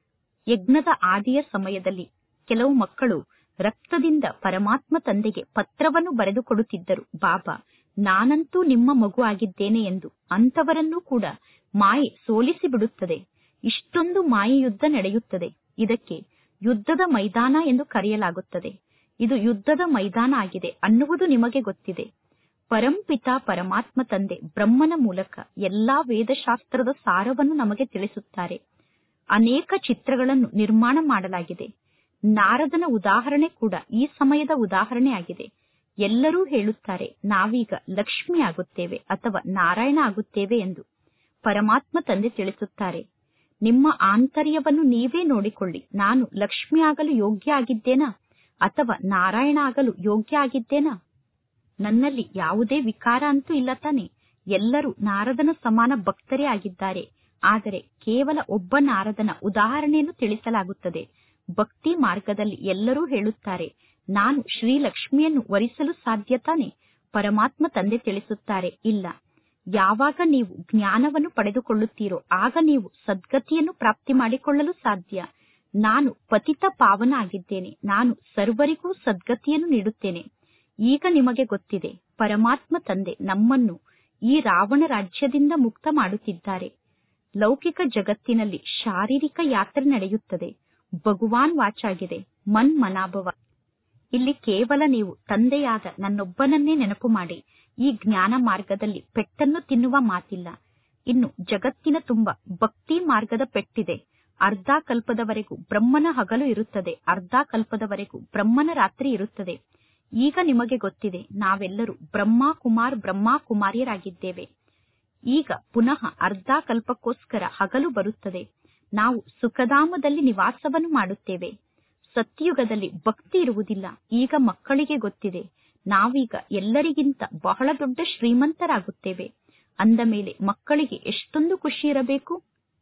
ಯಜ್ಞದ ಆದಿಯ ಸಮಯದಲ್ಲಿ ಕೆಲವು ಮಕ್ಕಳು ರಕ್ತದಿಂದ ಪರಮಾತ್ಮ ತಂದೆಗೆ ಪತ್ರವನ್ನು ಬರೆದುಕೊಡುತ್ತಿದ್ದರು ಬಾಬಾ ನಾನಂತೂ ನಿಮ್ಮ ಮಗು ಆಗಿದ್ದೇನೆ ಎಂದು ಅಂತವರನ್ನೂ ಕೂಡ ಮಾಯೆ ಸೋಲಿಸಿ ಬಿಡುತ್ತದೆ ಇಷ್ಟೊಂದು ಮಾಯೆ ಯುದ್ಧ ನಡೆಯುತ್ತದೆ ಇದಕ್ಕೆ ಯುದ್ಧದ ಮೈದಾನ ಎಂದು ಕರೆಯಲಾಗುತ್ತದೆ ಇದು ಯುದ್ಧದ ಮೈದಾನ ಆಗಿದೆ ಅನ್ನುವುದು ನಿಮಗೆ ಗೊತ್ತಿದೆ ಪರಂಪಿತ ಪರಮಾತ್ಮ ತಂದೆ ಬ್ರಹ್ಮನ ಮೂಲಕ ಎಲ್ಲಾ ವೇದಶಾಸ್ತ್ರದ ಸಾರವನ್ನು ನಮಗೆ ತಿಳಿಸುತ್ತಾರೆ ಅನೇಕ ಚಿತ್ರಗಳನ್ನು ನಿರ್ಮಾಣ ಮಾಡಲಾಗಿದೆ ನಾರದನ ಉದಾಹರಣೆ ಕೂಡ ಈ ಸಮಯದ ಉದಾಹರಣೆ ಆಗಿದೆ ಎಲ್ಲರೂ ಹೇಳುತ್ತಾರೆ ನಾವೀಗ ಲಕ್ಷ್ಮಿ ಆಗುತ್ತೇವೆ ಅಥವಾ ನಾರಾಯಣ ಆಗುತ್ತೇವೆ ಎಂದು ಪರಮಾತ್ಮ ತಂದೆ ತಿಳಿಸುತ್ತಾರೆ ನಿಮ್ಮ ಆಂತರ್ಯವನ್ನು ನೀವೇ ನೋಡಿಕೊಳ್ಳಿ ನಾನು ಲಕ್ಷ್ಮಿ ಆಗಲು ಯೋಗ್ಯ ಆಗಿದ್ದೇನಾ ಅಥವಾ ನಾರಾಯಣ ಆಗಲು ಯೋಗ್ಯ ಆಗಿದ್ದೇನಾ ನನ್ನಲ್ಲಿ ಯಾವುದೇ ವಿಕಾರ ಅಂತೂ ಇಲ್ಲ ತಾನೆ ಎಲ್ಲರೂ ನಾರದನ ಸಮಾನ ಭಕ್ತರೇ ಆಗಿದ್ದಾರೆ ಆದರೆ ಕೇವಲ ಒಬ್ಬ ನಾರದನ ಉದಾಹರಣೆಯನ್ನು ತಿಳಿಸಲಾಗುತ್ತದೆ ಭಕ್ತಿ ಮಾರ್ಗದಲ್ಲಿ ಎಲ್ಲರೂ ಹೇಳುತ್ತಾರೆ ನಾನು ಶ್ರೀಲಕ್ಷ್ಮಿಯನ್ನು ವರಿಸಲು ಸಾಧ್ಯ ತಾನೆ ಪರಮಾತ್ಮ ತಂದೆ ತಿಳಿಸುತ್ತಾರೆ ಇಲ್ಲ ಯಾವಾಗ ನೀವು ಜ್ಞಾನವನ್ನು ಪಡೆದುಕೊಳ್ಳುತ್ತೀರೋ ಆಗ ನೀವು ಸದ್ಗತಿಯನ್ನು ಪ್ರಾಪ್ತಿ ಮಾಡಿಕೊಳ್ಳಲು ಸಾಧ್ಯ ನಾನು ಪತಿತ ಪಾವನ ಆಗಿದ್ದೇನೆ ನಾನು ಸರ್ವರಿಗೂ ಸದ್ಗತಿಯನ್ನು ನೀಡುತ್ತೇನೆ ಈಗ ನಿಮಗೆ ಗೊತ್ತಿದೆ ಪರಮಾತ್ಮ ತಂದೆ ನಮ್ಮನ್ನು ಈ ರಾವಣ ರಾಜ್ಯದಿಂದ ಮುಕ್ತ ಮಾಡುತ್ತಿದ್ದಾರೆ ಲೌಕಿಕ ಜಗತ್ತಿನಲ್ಲಿ ಶಾರೀರಿಕ ಯಾತ್ರೆ ನಡೆಯುತ್ತದೆ ಭಗವಾನ್ ವಾಚಾಗಿದೆ ಮನ್ ಮನಾಭವ ಇಲ್ಲಿ ಕೇವಲ ನೀವು ತಂದೆಯಾದ ನನ್ನೊಬ್ಬನನ್ನೇ ನೆನಪು ಮಾಡಿ ಈ ಜ್ಞಾನ ಮಾರ್ಗದಲ್ಲಿ ಪೆಟ್ಟನ್ನು ತಿನ್ನುವ ಮಾತಿಲ್ಲ ಇನ್ನು ಜಗತ್ತಿನ ತುಂಬ ಭಕ್ತಿ ಮಾರ್ಗದ ಪೆಟ್ಟಿದೆ ಅರ್ಧ ಕಲ್ಪದವರೆಗೂ ಬ್ರಹ್ಮನ ಹಗಲು ಇರುತ್ತದೆ ಅರ್ಧ ಕಲ್ಪದವರೆಗೂ ಬ್ರಹ್ಮನ ರಾತ್ರಿ ಇರುತ್ತದೆ ಈಗ ನಿಮಗೆ ಗೊತ್ತಿದೆ ನಾವೆಲ್ಲರೂ ಬ್ರಹ್ಮ ಕುಮಾರ್ ಬ್ರಹ್ಮ ಕುಮಾರಿಯರಾಗಿದ್ದೇವೆ ಈಗ ಪುನಃ ಅರ್ಧ ಕಲ್ಪಕ್ಕೋಸ್ಕರ ಹಗಲು ಬರುತ್ತದೆ ನಾವು ಸುಖಧಾಮದಲ್ಲಿ ನಿವಾಸವನ್ನು ಮಾಡುತ್ತೇವೆ ಸತ್ಯುಗದಲ್ಲಿ ಭಕ್ತಿ ಇರುವುದಿಲ್ಲ ಈಗ ಮಕ್ಕಳಿಗೆ ಗೊತ್ತಿದೆ ನಾವೀಗ ಎಲ್ಲರಿಗಿಂತ ಬಹಳ ದೊಡ್ಡ ಶ್ರೀಮಂತರಾಗುತ್ತೇವೆ ಅಂದ ಮೇಲೆ ಮಕ್ಕಳಿಗೆ ಎಷ್ಟೊಂದು ಖುಷಿ ಇರಬೇಕು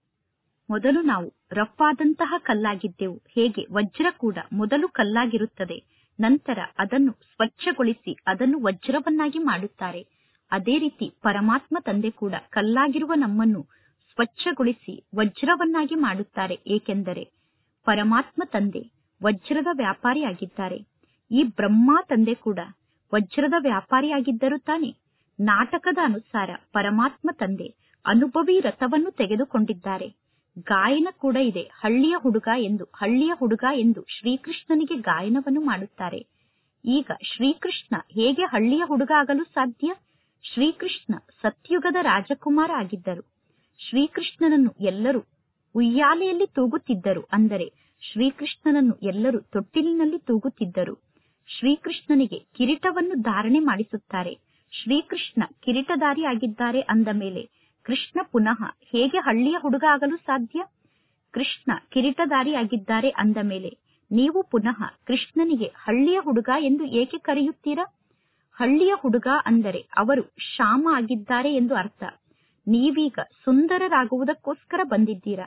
ಮೊದಲು ನಾವು ರಫ್ ಆದಂತಹ ಕಲ್ಲಾಗಿದ್ದೆವು ಹೇಗೆ ವಜ್ರ ಕೂಡ ಮೊದಲು ಕಲ್ಲಾಗಿರುತ್ತದೆ ನಂತರ ಅದನ್ನು ಸ್ವಚ್ಛಗೊಳಿಸಿ ಅದನ್ನು ವಜ್ರವನ್ನಾಗಿ ಮಾಡುತ್ತಾರೆ ಅದೇ ರೀತಿ ಪರಮಾತ್ಮ ತಂದೆ ಕೂಡ ಕಲ್ಲಾಗಿರುವ ನಮ್ಮನ್ನು ಸ್ವಚ್ಛಗೊಳಿಸಿ ವಜ್ರವನ್ನಾಗಿ ಮಾಡುತ್ತಾರೆ ಏಕೆಂದರೆ ಪರಮಾತ್ಮ ತಂದೆ ವಜ್ರದ ವ್ಯಾಪಾರಿಯಾಗಿದ್ದಾರೆ ಈ ಬ್ರಹ್ಮ ತಂದೆ ಕೂಡ ವಜ್ರದ ವ್ಯಾಪಾರಿಯಾಗಿದ್ದರು ತಾನೆ ನಾಟಕದ ಅನುಸಾರ ಪರಮಾತ್ಮ ತಂದೆ ಅನುಭವಿ ರಥವನ್ನು ತೆಗೆದುಕೊಂಡಿದ್ದಾರೆ ಗಾಯನ ಕೂಡ ಇದೆ ಹಳ್ಳಿಯ ಹುಡುಗ ಎಂದು ಹಳ್ಳಿಯ ಹುಡುಗ ಎಂದು ಶ್ರೀಕೃಷ್ಣನಿಗೆ ಗಾಯನವನ್ನು ಮಾಡುತ್ತಾರೆ ಈಗ ಶ್ರೀಕೃಷ್ಣ ಹೇಗೆ ಹಳ್ಳಿಯ ಹುಡುಗ ಆಗಲು ಸಾಧ್ಯ ಶ್ರೀಕೃಷ್ಣ ಸತ್ಯುಗದ ರಾಜಕುಮಾರ ಆಗಿದ್ದರು ಶ್ರೀಕೃಷ್ಣನನ್ನು ಎಲ್ಲರೂ ಉಯ್ಯಾಲೆಯಲ್ಲಿ ತೂಗುತ್ತಿದ್ದರು ಅಂದರೆ ಶ್ರೀಕೃಷ್ಣನನ್ನು ಎಲ್ಲರೂ ತೊಟ್ಟಿಲಿನಲ್ಲಿ ತೂಗುತ್ತಿದ್ದರು ಶ್ರೀಕೃಷ್ಣನಿಗೆ ಕಿರೀಟವನ್ನು ಧಾರಣೆ ಮಾಡಿಸುತ್ತಾರೆ ಶ್ರೀಕೃಷ್ಣ ಕಿರೀಟಧಾರಿ ಆಗಿದ್ದಾರೆ ಅಂದ ಮೇಲೆ ಕೃಷ್ಣ ಪುನಃ ಹೇಗೆ ಹಳ್ಳಿಯ ಹುಡುಗ ಆಗಲು ಸಾಧ್ಯ ಕೃಷ್ಣ ಕಿರೀಟಧಾರಿ ಆಗಿದ್ದಾರೆ ಅಂದ ಮೇಲೆ ನೀವು ಪುನಃ ಕೃಷ್ಣನಿಗೆ ಹಳ್ಳಿಯ ಹುಡುಗ ಎಂದು ಏಕೆ ಕರೆಯುತ್ತೀರಾ ಹಳ್ಳಿಯ ಹುಡುಗ ಅಂದರೆ ಅವರು ಶ್ಯಾಮ ಆಗಿದ್ದಾರೆ ಎಂದು ಅರ್ಥ ನೀವೀಗ ಸುಂದರರಾಗುವುದಕ್ಕೋಸ್ಕರ ಬಂದಿದ್ದೀರಾ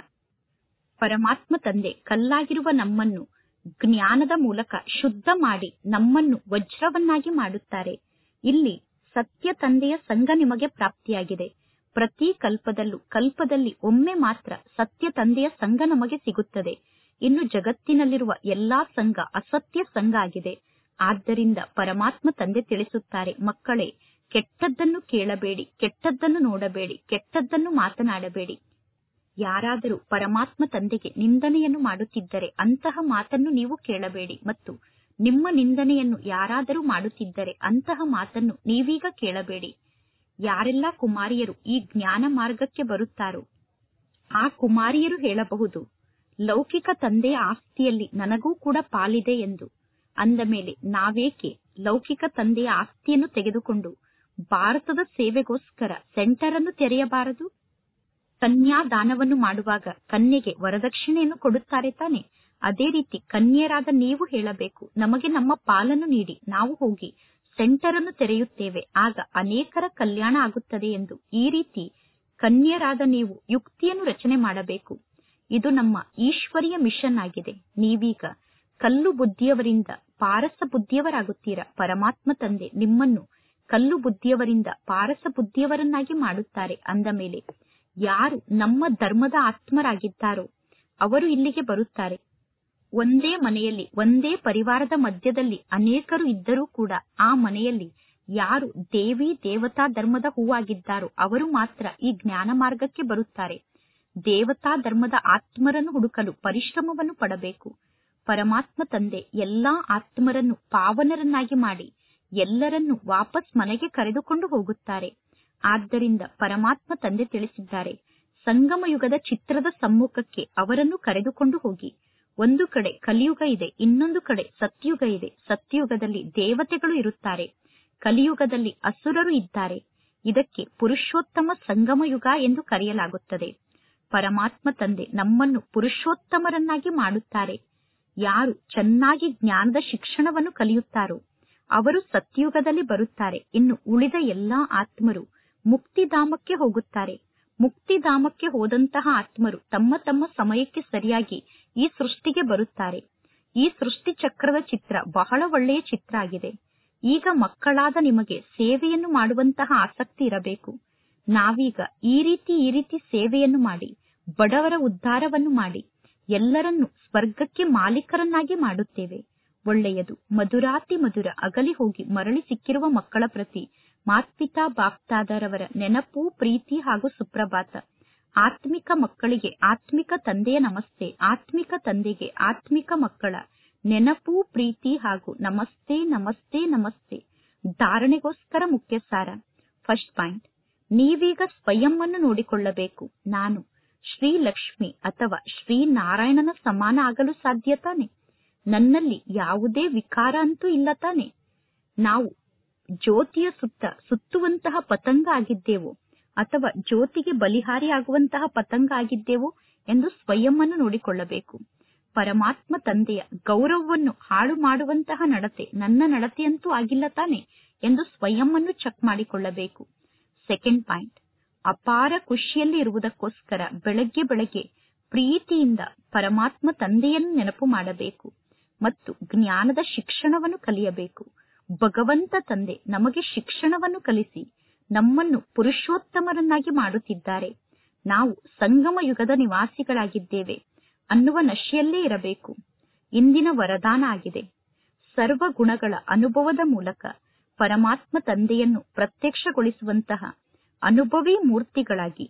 ಪರಮಾತ್ಮ ತಂದೆ ಕಲ್ಲಾಗಿರುವ ನಮ್ಮನ್ನು ಜ್ಞಾನದ ಮೂಲಕ ಶುದ್ಧ ಮಾಡಿ ನಮ್ಮನ್ನು ವಜ್ರವನ್ನಾಗಿ ಮಾಡುತ್ತಾರೆ ಇಲ್ಲಿ ಸತ್ಯ ತಂದೆಯ ಸಂಘ ನಿಮಗೆ ಪ್ರಾಪ್ತಿಯಾಗಿದೆ ಪ್ರತಿ ಕಲ್ಪದಲ್ಲೂ ಕಲ್ಪದಲ್ಲಿ ಒಮ್ಮೆ ಮಾತ್ರ ಸತ್ಯ ತಂದೆಯ ಸಂಘ ನಮಗೆ ಸಿಗುತ್ತದೆ ಇನ್ನು ಜಗತ್ತಿನಲ್ಲಿರುವ ಎಲ್ಲಾ ಸಂಘ ಅಸತ್ಯ ಸಂಘ ಆಗಿದೆ ಆದ್ದರಿಂದ ಪರಮಾತ್ಮ ತಂದೆ ತಿಳಿಸುತ್ತಾರೆ ಮಕ್ಕಳೇ ಕೆಟ್ಟದ್ದನ್ನು ಕೇಳಬೇಡಿ ಕೆಟ್ಟದ್ದನ್ನು ನೋಡಬೇಡಿ ಕೆಟ್ಟದ್ದನ್ನು ಮಾತನಾಡಬೇಡಿ ಯಾರಾದರೂ ಪರಮಾತ್ಮ ತಂದೆಗೆ ನಿಂದನೆಯನ್ನು ಮಾಡುತ್ತಿದ್ದರೆ ಅಂತಹ ಮಾತನ್ನು ನೀವು ಕೇಳಬೇಡಿ ಮತ್ತು ನಿಮ್ಮ ನಿಂದನೆಯನ್ನು ಯಾರಾದರೂ ಮಾಡುತ್ತಿದ್ದರೆ ಅಂತಹ ಮಾತನ್ನು ನೀವೀಗ ಕೇಳಬೇಡಿ ಯಾರೆಲ್ಲ ಕುಮಾರಿಯರು ಈ ಜ್ಞಾನ ಮಾರ್ಗಕ್ಕೆ ಬರುತ್ತಾರೋ ಆ ಕುಮಾರಿಯರು ಹೇಳಬಹುದು ಲೌಕಿಕ ತಂದೆಯ ಆಸ್ತಿಯಲ್ಲಿ ನನಗೂ ಕೂಡ ಪಾಲಿದೆ ಎಂದು ಅಂದ ಮೇಲೆ ನಾವೇಕೆ ಲೌಕಿಕ ತಂದೆಯ ಆಸ್ತಿಯನ್ನು ತೆಗೆದುಕೊಂಡು ಭಾರತದ ಸೇವೆಗೋಸ್ಕರ ಸೆಂಟರ್ ಅನ್ನು ತೆರೆಯಬಾರದು ಕನ್ಯಾದಾನವನ್ನು ಮಾಡುವಾಗ ಕನ್ಯೆಗೆ ವರದಕ್ಷಿಣೆಯನ್ನು ಕೊಡುತ್ತಾರೆ ತಾನೆ ಅದೇ ರೀತಿ ಕನ್ಯರಾದ ನೀವು ಹೇಳಬೇಕು ನಮಗೆ ನಮ್ಮ ಪಾಲನ್ನು ನೀಡಿ ನಾವು ಹೋಗಿ ಸೆಂಟರ್ ಅನ್ನು ತೆರೆಯುತ್ತೇವೆ ಆಗ ಅನೇಕರ ಕಲ್ಯಾಣ ಆಗುತ್ತದೆ ಎಂದು ಈ ರೀತಿ ಕನ್ಯರಾದ ನೀವು ಯುಕ್ತಿಯನ್ನು ರಚನೆ ಮಾಡಬೇಕು ಇದು ನಮ್ಮ ಈಶ್ವರಿಯ ಮಿಷನ್ ಆಗಿದೆ ನೀವೀಗ ಕಲ್ಲು ಬುದ್ಧಿಯವರಿಂದ ಪಾರಸ ಬುದ್ಧಿಯವರಾಗುತ್ತೀರಾ ಪರಮಾತ್ಮ ತಂದೆ ನಿಮ್ಮನ್ನು ಕಲ್ಲು ಬುದ್ಧಿಯವರಿಂದ ಪಾರಸ ಬುದ್ಧಿಯವರನ್ನಾಗಿ ಮಾಡುತ್ತಾರೆ ಅಂದ ಮೇಲೆ ಯಾರು ನಮ್ಮ ಧರ್ಮದ ಆತ್ಮರಾಗಿದ್ದಾರೋ ಅವರು ಇಲ್ಲಿಗೆ ಬರುತ್ತಾರೆ ಒಂದೇ ಮನೆಯಲ್ಲಿ ಒಂದೇ ಪರಿವಾರದ ಮಧ್ಯದಲ್ಲಿ ಅನೇಕರು ಇದ್ದರೂ ಕೂಡ ಆ ಮನೆಯಲ್ಲಿ ಯಾರು ದೇವಿ ದೇವತಾ ಧರ್ಮದ ಹೂವಾಗಿದ್ದಾರೋ ಅವರು ಮಾತ್ರ ಈ ಜ್ಞಾನ ಮಾರ್ಗಕ್ಕೆ ಬರುತ್ತಾರೆ ದೇವತಾ ಧರ್ಮದ ಆತ್ಮರನ್ನು ಹುಡುಕಲು ಪರಿಶ್ರಮವನ್ನು ಪಡಬೇಕು ಪರಮಾತ್ಮ ತಂದೆ ಎಲ್ಲಾ ಆತ್ಮರನ್ನು ಪಾವನರನ್ನಾಗಿ ಮಾಡಿ ಎಲ್ಲರನ್ನೂ ವಾಪಸ್ ಮನೆಗೆ ಕರೆದುಕೊಂಡು ಹೋಗುತ್ತಾರೆ ಆದ್ದರಿಂದ ಪರಮಾತ್ಮ ತಂದೆ ತಿಳಿಸಿದ್ದಾರೆ ಸಂಗಮ ಯುಗದ ಚಿತ್ರದ ಸಮ್ಮುಖಕ್ಕೆ ಅವರನ್ನು ಕರೆದುಕೊಂಡು ಹೋಗಿ ಒಂದು ಕಡೆ ಕಲಿಯುಗ ಇದೆ ಇನ್ನೊಂದು ಕಡೆ ಸತ್ಯುಗ ಇದೆ ಸತ್ಯುಗದಲ್ಲಿ ದೇವತೆಗಳು ಇರುತ್ತಾರೆ ಕಲಿಯುಗದಲ್ಲಿ ಅಸುರರು ಇದ್ದಾರೆ ಇದಕ್ಕೆ ಪುರುಷೋತ್ತಮ ಸಂಗಮ ಯುಗ ಎಂದು ಕರೆಯಲಾಗುತ್ತದೆ ಪರಮಾತ್ಮ ತಂದೆ ನಮ್ಮನ್ನು ಪುರುಷೋತ್ತಮರನ್ನಾಗಿ ಮಾಡುತ್ತಾರೆ ಯಾರು ಚೆನ್ನಾಗಿ ಜ್ಞಾನದ ಶಿಕ್ಷಣವನ್ನು ಕಲಿಯುತ್ತಾರೋ ಅವರು ಸತ್ಯುಗದಲ್ಲಿ ಬರುತ್ತಾರೆ ಇನ್ನು ಉಳಿದ ಎಲ್ಲಾ ಆತ್ಮರು ಮುಕ್ತಿಧಾಮಕ್ಕೆ ಹೋಗುತ್ತಾರೆ ಮುಕ್ತಿಧಾಮಕ್ಕೆ ಹೋದಂತಹ ಆತ್ಮರು ತಮ್ಮ ತಮ್ಮ ಸಮಯಕ್ಕೆ ಸರಿಯಾಗಿ ಈ ಸೃಷ್ಟಿಗೆ ಬರುತ್ತಾರೆ ಈ ಸೃಷ್ಟಿ ಚಕ್ರದ ಚಿತ್ರ ಬಹಳ ಒಳ್ಳೆಯ ಚಿತ್ರ ಆಗಿದೆ ಈಗ ಮಕ್ಕಳಾದ ನಿಮಗೆ ಸೇವೆಯನ್ನು ಮಾಡುವಂತಹ ಆಸಕ್ತಿ ಇರಬೇಕು ನಾವೀಗ ಈ ರೀತಿ ಈ ರೀತಿ ಸೇವೆಯನ್ನು ಮಾಡಿ ಬಡವರ ಉದ್ಧಾರವನ್ನು ಮಾಡಿ ಎಲ್ಲರನ್ನು ಸ್ವರ್ಗಕ್ಕೆ ಮಾಲೀಕರನ್ನಾಗಿ ಮಾಡುತ್ತೇವೆ ಒಳ್ಳೆಯದು ಮಧುರಾತಿ ಮಧುರ ಅಗಲಿ ಹೋಗಿ ಮರಳಿ ಸಿಕ್ಕಿರುವ ಮಕ್ಕಳ ಪ್ರತಿ ಮಾತ್ಪಿತಾ ಬಾಪ್ತಾದರವರ ನೆನಪು ಪ್ರೀತಿ ಹಾಗೂ ಸುಪ್ರಭಾತ ಆತ್ಮಿಕ ಮಕ್ಕಳಿಗೆ ಆತ್ಮಿಕ ತಂದೆಯ ನಮಸ್ತೆ ಆತ್ಮಿಕ ತಂದೆಗೆ ಆತ್ಮಿಕ ಮಕ್ಕಳ ನೆನಪು ಪ್ರೀತಿ ಹಾಗೂ ನಮಸ್ತೆ ನಮಸ್ತೆ ನಮಸ್ತೆ ಧಾರಣೆಗೋಸ್ಕರ ಮುಖ್ಯ ಸಾರ ಫಸ್ಟ್ ಪಾಯಿಂಟ್ ನೀವೀಗ ಸ್ವಯಂ ಅನ್ನು ನೋಡಿಕೊಳ್ಳಬೇಕು ನಾನು ಶ್ರೀ ಲಕ್ಷ್ಮಿ ಅಥವಾ ಶ್ರೀ ನಾರಾಯಣನ ಸಮಾನ ಆಗಲು ಸಾಧ್ಯ ತಾನೆ ನನ್ನಲ್ಲಿ ಯಾವುದೇ ವಿಕಾರ ಅಂತೂ ಇಲ್ಲ ತಾನೆ ನಾವು ಜ್ಯೋತಿಯ ಸುತ್ತ ಸುತ್ತುವಂತಹ ಪತಂಗ ಆಗಿದ್ದೇವೋ ಅಥವಾ ಜ್ಯೋತಿಗೆ ಬಲಿಹಾರಿ ಆಗುವಂತಹ ಪತಂಗ ಆಗಿದ್ದೇವೋ ಎಂದು ಸ್ವಯಂ ಅನ್ನು ನೋಡಿಕೊಳ್ಳಬೇಕು ಪರಮಾತ್ಮ ತಂದೆಯ ಗೌರವವನ್ನು ಹಾಳು ಮಾಡುವಂತಹ ನಡತೆ ನನ್ನ ನಡತೆಯಂತೂ ಆಗಿಲ್ಲ ತಾನೆ ಎಂದು ಸ್ವಯಂ ಅನ್ನು ಚೆಕ್ ಮಾಡಿಕೊಳ್ಳಬೇಕು ಸೆಕೆಂಡ್ ಪಾಯಿಂಟ್ ಅಪಾರ ಖುಷಿಯಲ್ಲಿ ಇರುವುದಕ್ಕೋಸ್ಕರ ಬೆಳಗ್ಗೆ ಬೆಳಗ್ಗೆ ಪ್ರೀತಿಯಿಂದ ಪರಮಾತ್ಮ ತಂದೆಯನ್ನು ನೆನಪು ಮಾಡಬೇಕು ಮತ್ತು ಜ್ಞಾನದ ಶಿಕ್ಷಣವನ್ನು ಕಲಿಯಬೇಕು ಭಗವಂತ ತಂದೆ ನಮಗೆ ಶಿಕ್ಷಣವನ್ನು ಕಲಿಸಿ ನಮ್ಮನ್ನು ಪುರುಷೋತ್ತಮರನ್ನಾಗಿ ಮಾಡುತ್ತಿದ್ದಾರೆ ನಾವು ಸಂಗಮ ಯುಗದ ನಿವಾಸಿಗಳಾಗಿದ್ದೇವೆ ಅನ್ನುವ ನಶೆಯಲ್ಲೇ ಇರಬೇಕು ಇಂದಿನ ವರದಾನ ಆಗಿದೆ ಸರ್ವ ಗುಣಗಳ ಅನುಭವದ ಮೂಲಕ ಪರಮಾತ್ಮ ತಂದೆಯನ್ನು ಪ್ರತ್ಯಕ್ಷಗೊಳಿಸುವಂತಹ ಅನುಭವಿ ಮೂರ್ತಿಗಳಾಗಿ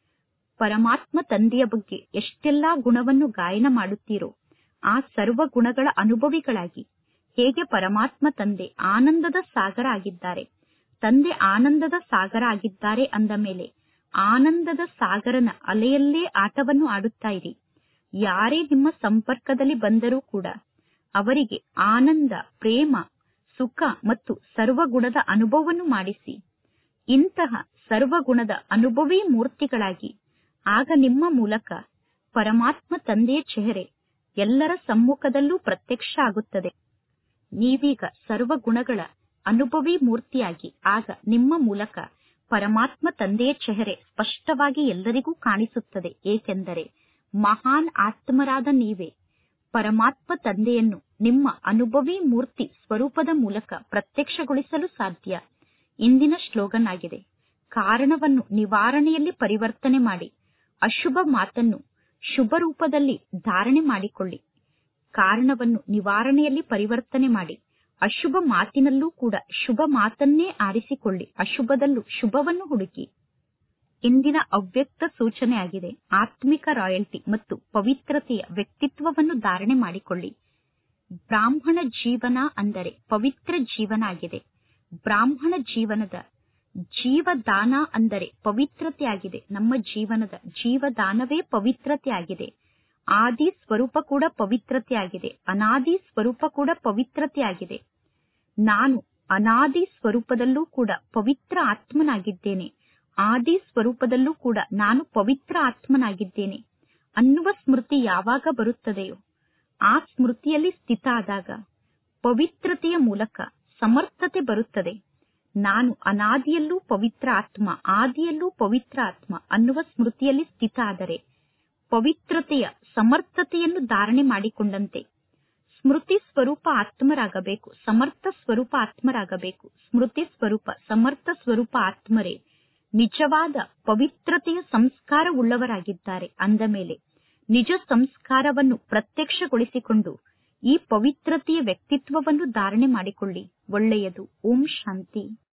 ಪರಮಾತ್ಮ ತಂದೆಯ ಬಗ್ಗೆ ಎಷ್ಟೆಲ್ಲಾ ಗುಣವನ್ನು ಗಾಯನ ಮಾಡುತ್ತೀರೋ ಆ ಸರ್ವ ಗುಣಗಳ ಅನುಭವಿಗಳಾಗಿ ಹೇಗೆ ಪರಮಾತ್ಮ ತಂದೆ ಆನಂದದ ಸಾಗರ ಆಗಿದ್ದಾರೆ ತಂದೆ ಆನಂದದ ಸಾಗರ ಆಗಿದ್ದಾರೆ ಅಂದ ಮೇಲೆ ಆನಂದದ ಸಾಗರನ ಅಲೆಯಲ್ಲೇ ಆಟವನ್ನು ಆಡುತ್ತಾ ಇರಿ ಯಾರೇ ನಿಮ್ಮ ಸಂಪರ್ಕದಲ್ಲಿ ಬಂದರೂ ಕೂಡ ಅವರಿಗೆ ಆನಂದ ಪ್ರೇಮ ಸುಖ ಮತ್ತು ಸರ್ವಗುಣದ ಅನುಭವವನ್ನು ಮಾಡಿಸಿ ಇಂತಹ ಸರ್ವಗುಣದ ಅನುಭವಿ ಮೂರ್ತಿಗಳಾಗಿ ಆಗ ನಿಮ್ಮ ಮೂಲಕ ಪರಮಾತ್ಮ ತಂದೆಯ ಚೆಹರೆ ಎಲ್ಲರ ಸಮ್ಮುಖದಲ್ಲೂ ಪ್ರತ್ಯಕ್ಷ ಆಗುತ್ತದೆ ನೀವೀಗ ಸರ್ವಗುಣಗಳ ಅನುಭವಿ ಮೂರ್ತಿಯಾಗಿ ಆಗ ನಿಮ್ಮ ಮೂಲಕ ಪರಮಾತ್ಮ ತಂದೆಯ ಚೆಹರೆ ಸ್ಪಷ್ಟವಾಗಿ ಎಲ್ಲರಿಗೂ ಕಾಣಿಸುತ್ತದೆ ಏಕೆಂದರೆ ಮಹಾನ್ ಆತ್ಮರಾದ ನೀವೇ ಪರಮಾತ್ಮ ತಂದೆಯನ್ನು ನಿಮ್ಮ ಅನುಭವಿ ಮೂರ್ತಿ ಸ್ವರೂಪದ ಮೂಲಕ ಪ್ರತ್ಯಕ್ಷಗೊಳಿಸಲು ಸಾಧ್ಯ ಇಂದಿನ ಶ್ಲೋಗನ್ ಆಗಿದೆ ಕಾರಣವನ್ನು ನಿವಾರಣೆಯಲ್ಲಿ ಪರಿವರ್ತನೆ ಮಾಡಿ ಅಶುಭ ಮಾತನ್ನು ಶುಭ ರೂಪದಲ್ಲಿ ಧಾರಣೆ ಮಾಡಿಕೊಳ್ಳಿ ಕಾರಣವನ್ನು ನಿವಾರಣೆಯಲ್ಲಿ ಪರಿವರ್ತನೆ ಮಾಡಿ ಅಶುಭ ಮಾತಿನಲ್ಲೂ ಕೂಡ ಶುಭ ಮಾತನ್ನೇ ಆರಿಸಿಕೊಳ್ಳಿ ಅಶುಭದಲ್ಲೂ ಶುಭವನ್ನು ಹುಡುಕಿ ಇಂದಿನ ಅವ್ಯಕ್ತ ಸೂಚನೆ ಆಗಿದೆ ಆತ್ಮಿಕ ರಾಯಲ್ಟಿ ಮತ್ತು ಪವಿತ್ರತೆಯ ವ್ಯಕ್ತಿತ್ವವನ್ನು ಧಾರಣೆ ಮಾಡಿಕೊಳ್ಳಿ ಬ್ರಾಹ್ಮಣ ಜೀವನ ಅಂದರೆ ಪವಿತ್ರ ಜೀವನ ಆಗಿದೆ ಬ್ರಾಹ್ಮಣ ಜೀವನದ ಜೀವದಾನ ಅಂದರೆ ಪವಿತ್ರತೆ ಆಗಿದೆ ನಮ್ಮ ಜೀವನದ ಜೀವದಾನವೇ ಪವಿತ್ರತೆ ಆಗಿದೆ ಆದಿ ಸ್ವರೂಪ ಕೂಡ ಪವಿತ್ರತೆ ಆಗಿದೆ ಅನಾದಿ ಸ್ವರೂಪ ಕೂಡ ಪವಿತ್ರತೆ ಆಗಿದೆ ನಾನು ಅನಾದಿ ಸ್ವರೂಪದಲ್ಲೂ ಕೂಡ ಪವಿತ್ರ ಆತ್ಮನಾಗಿದ್ದೇನೆ ಆದಿ ಸ್ವರೂಪದಲ್ಲೂ ಕೂಡ ನಾನು ಪವಿತ್ರ ಆತ್ಮನಾಗಿದ್ದೇನೆ ಅನ್ನುವ ಸ್ಮೃತಿ ಯಾವಾಗ ಬರುತ್ತದೆಯೋ ಆ ಸ್ಮೃತಿಯಲ್ಲಿ ಸ್ಥಿತ ಆದಾಗ ಪವಿತ್ರತೆಯ ಮೂಲಕ ಸಮರ್ಥತೆ ಬರುತ್ತದೆ ನಾನು ಅನಾದಿಯಲ್ಲೂ ಪವಿತ್ರ ಆತ್ಮ ಆದಿಯಲ್ಲೂ ಪವಿತ್ರ ಆತ್ಮ ಅನ್ನುವ ಸ್ಮೃತಿಯಲ್ಲಿ ಸ್ಥಿತ ಆದರೆ ಪವಿತ್ರತೆಯ ಸಮರ್ಥತೆಯನ್ನು ಧಾರಣೆ ಮಾಡಿಕೊಂಡಂತೆ ಸ್ಮೃತಿ ಸ್ವರೂಪ ಆತ್ಮರಾಗಬೇಕು ಸಮರ್ಥ ಸ್ವರೂಪ ಆತ್ಮರಾಗಬೇಕು ಸ್ಮೃತಿ ಸ್ವರೂಪ ಸಮರ್ಥ ಸ್ವರೂಪ ಆತ್ಮರೇ ನಿಜವಾದ ಪವಿತ್ರತೆಯ ಸಂಸ್ಕಾರವುಳ್ಳವರಾಗಿದ್ದಾರೆ ಅಂದ ಮೇಲೆ ನಿಜ ಸಂಸ್ಕಾರವನ್ನು ಪ್ರತ್ಯಕ್ಷಗೊಳಿಸಿಕೊಂಡು ಈ ಪವಿತ್ರತೆಯ ವ್ಯಕ್ತಿತ್ವವನ್ನು ಧಾರಣೆ ಮಾಡಿಕೊಳ್ಳಿ ಒಳ್ಳೆಯದು ಓಂ ಶಾಂತಿ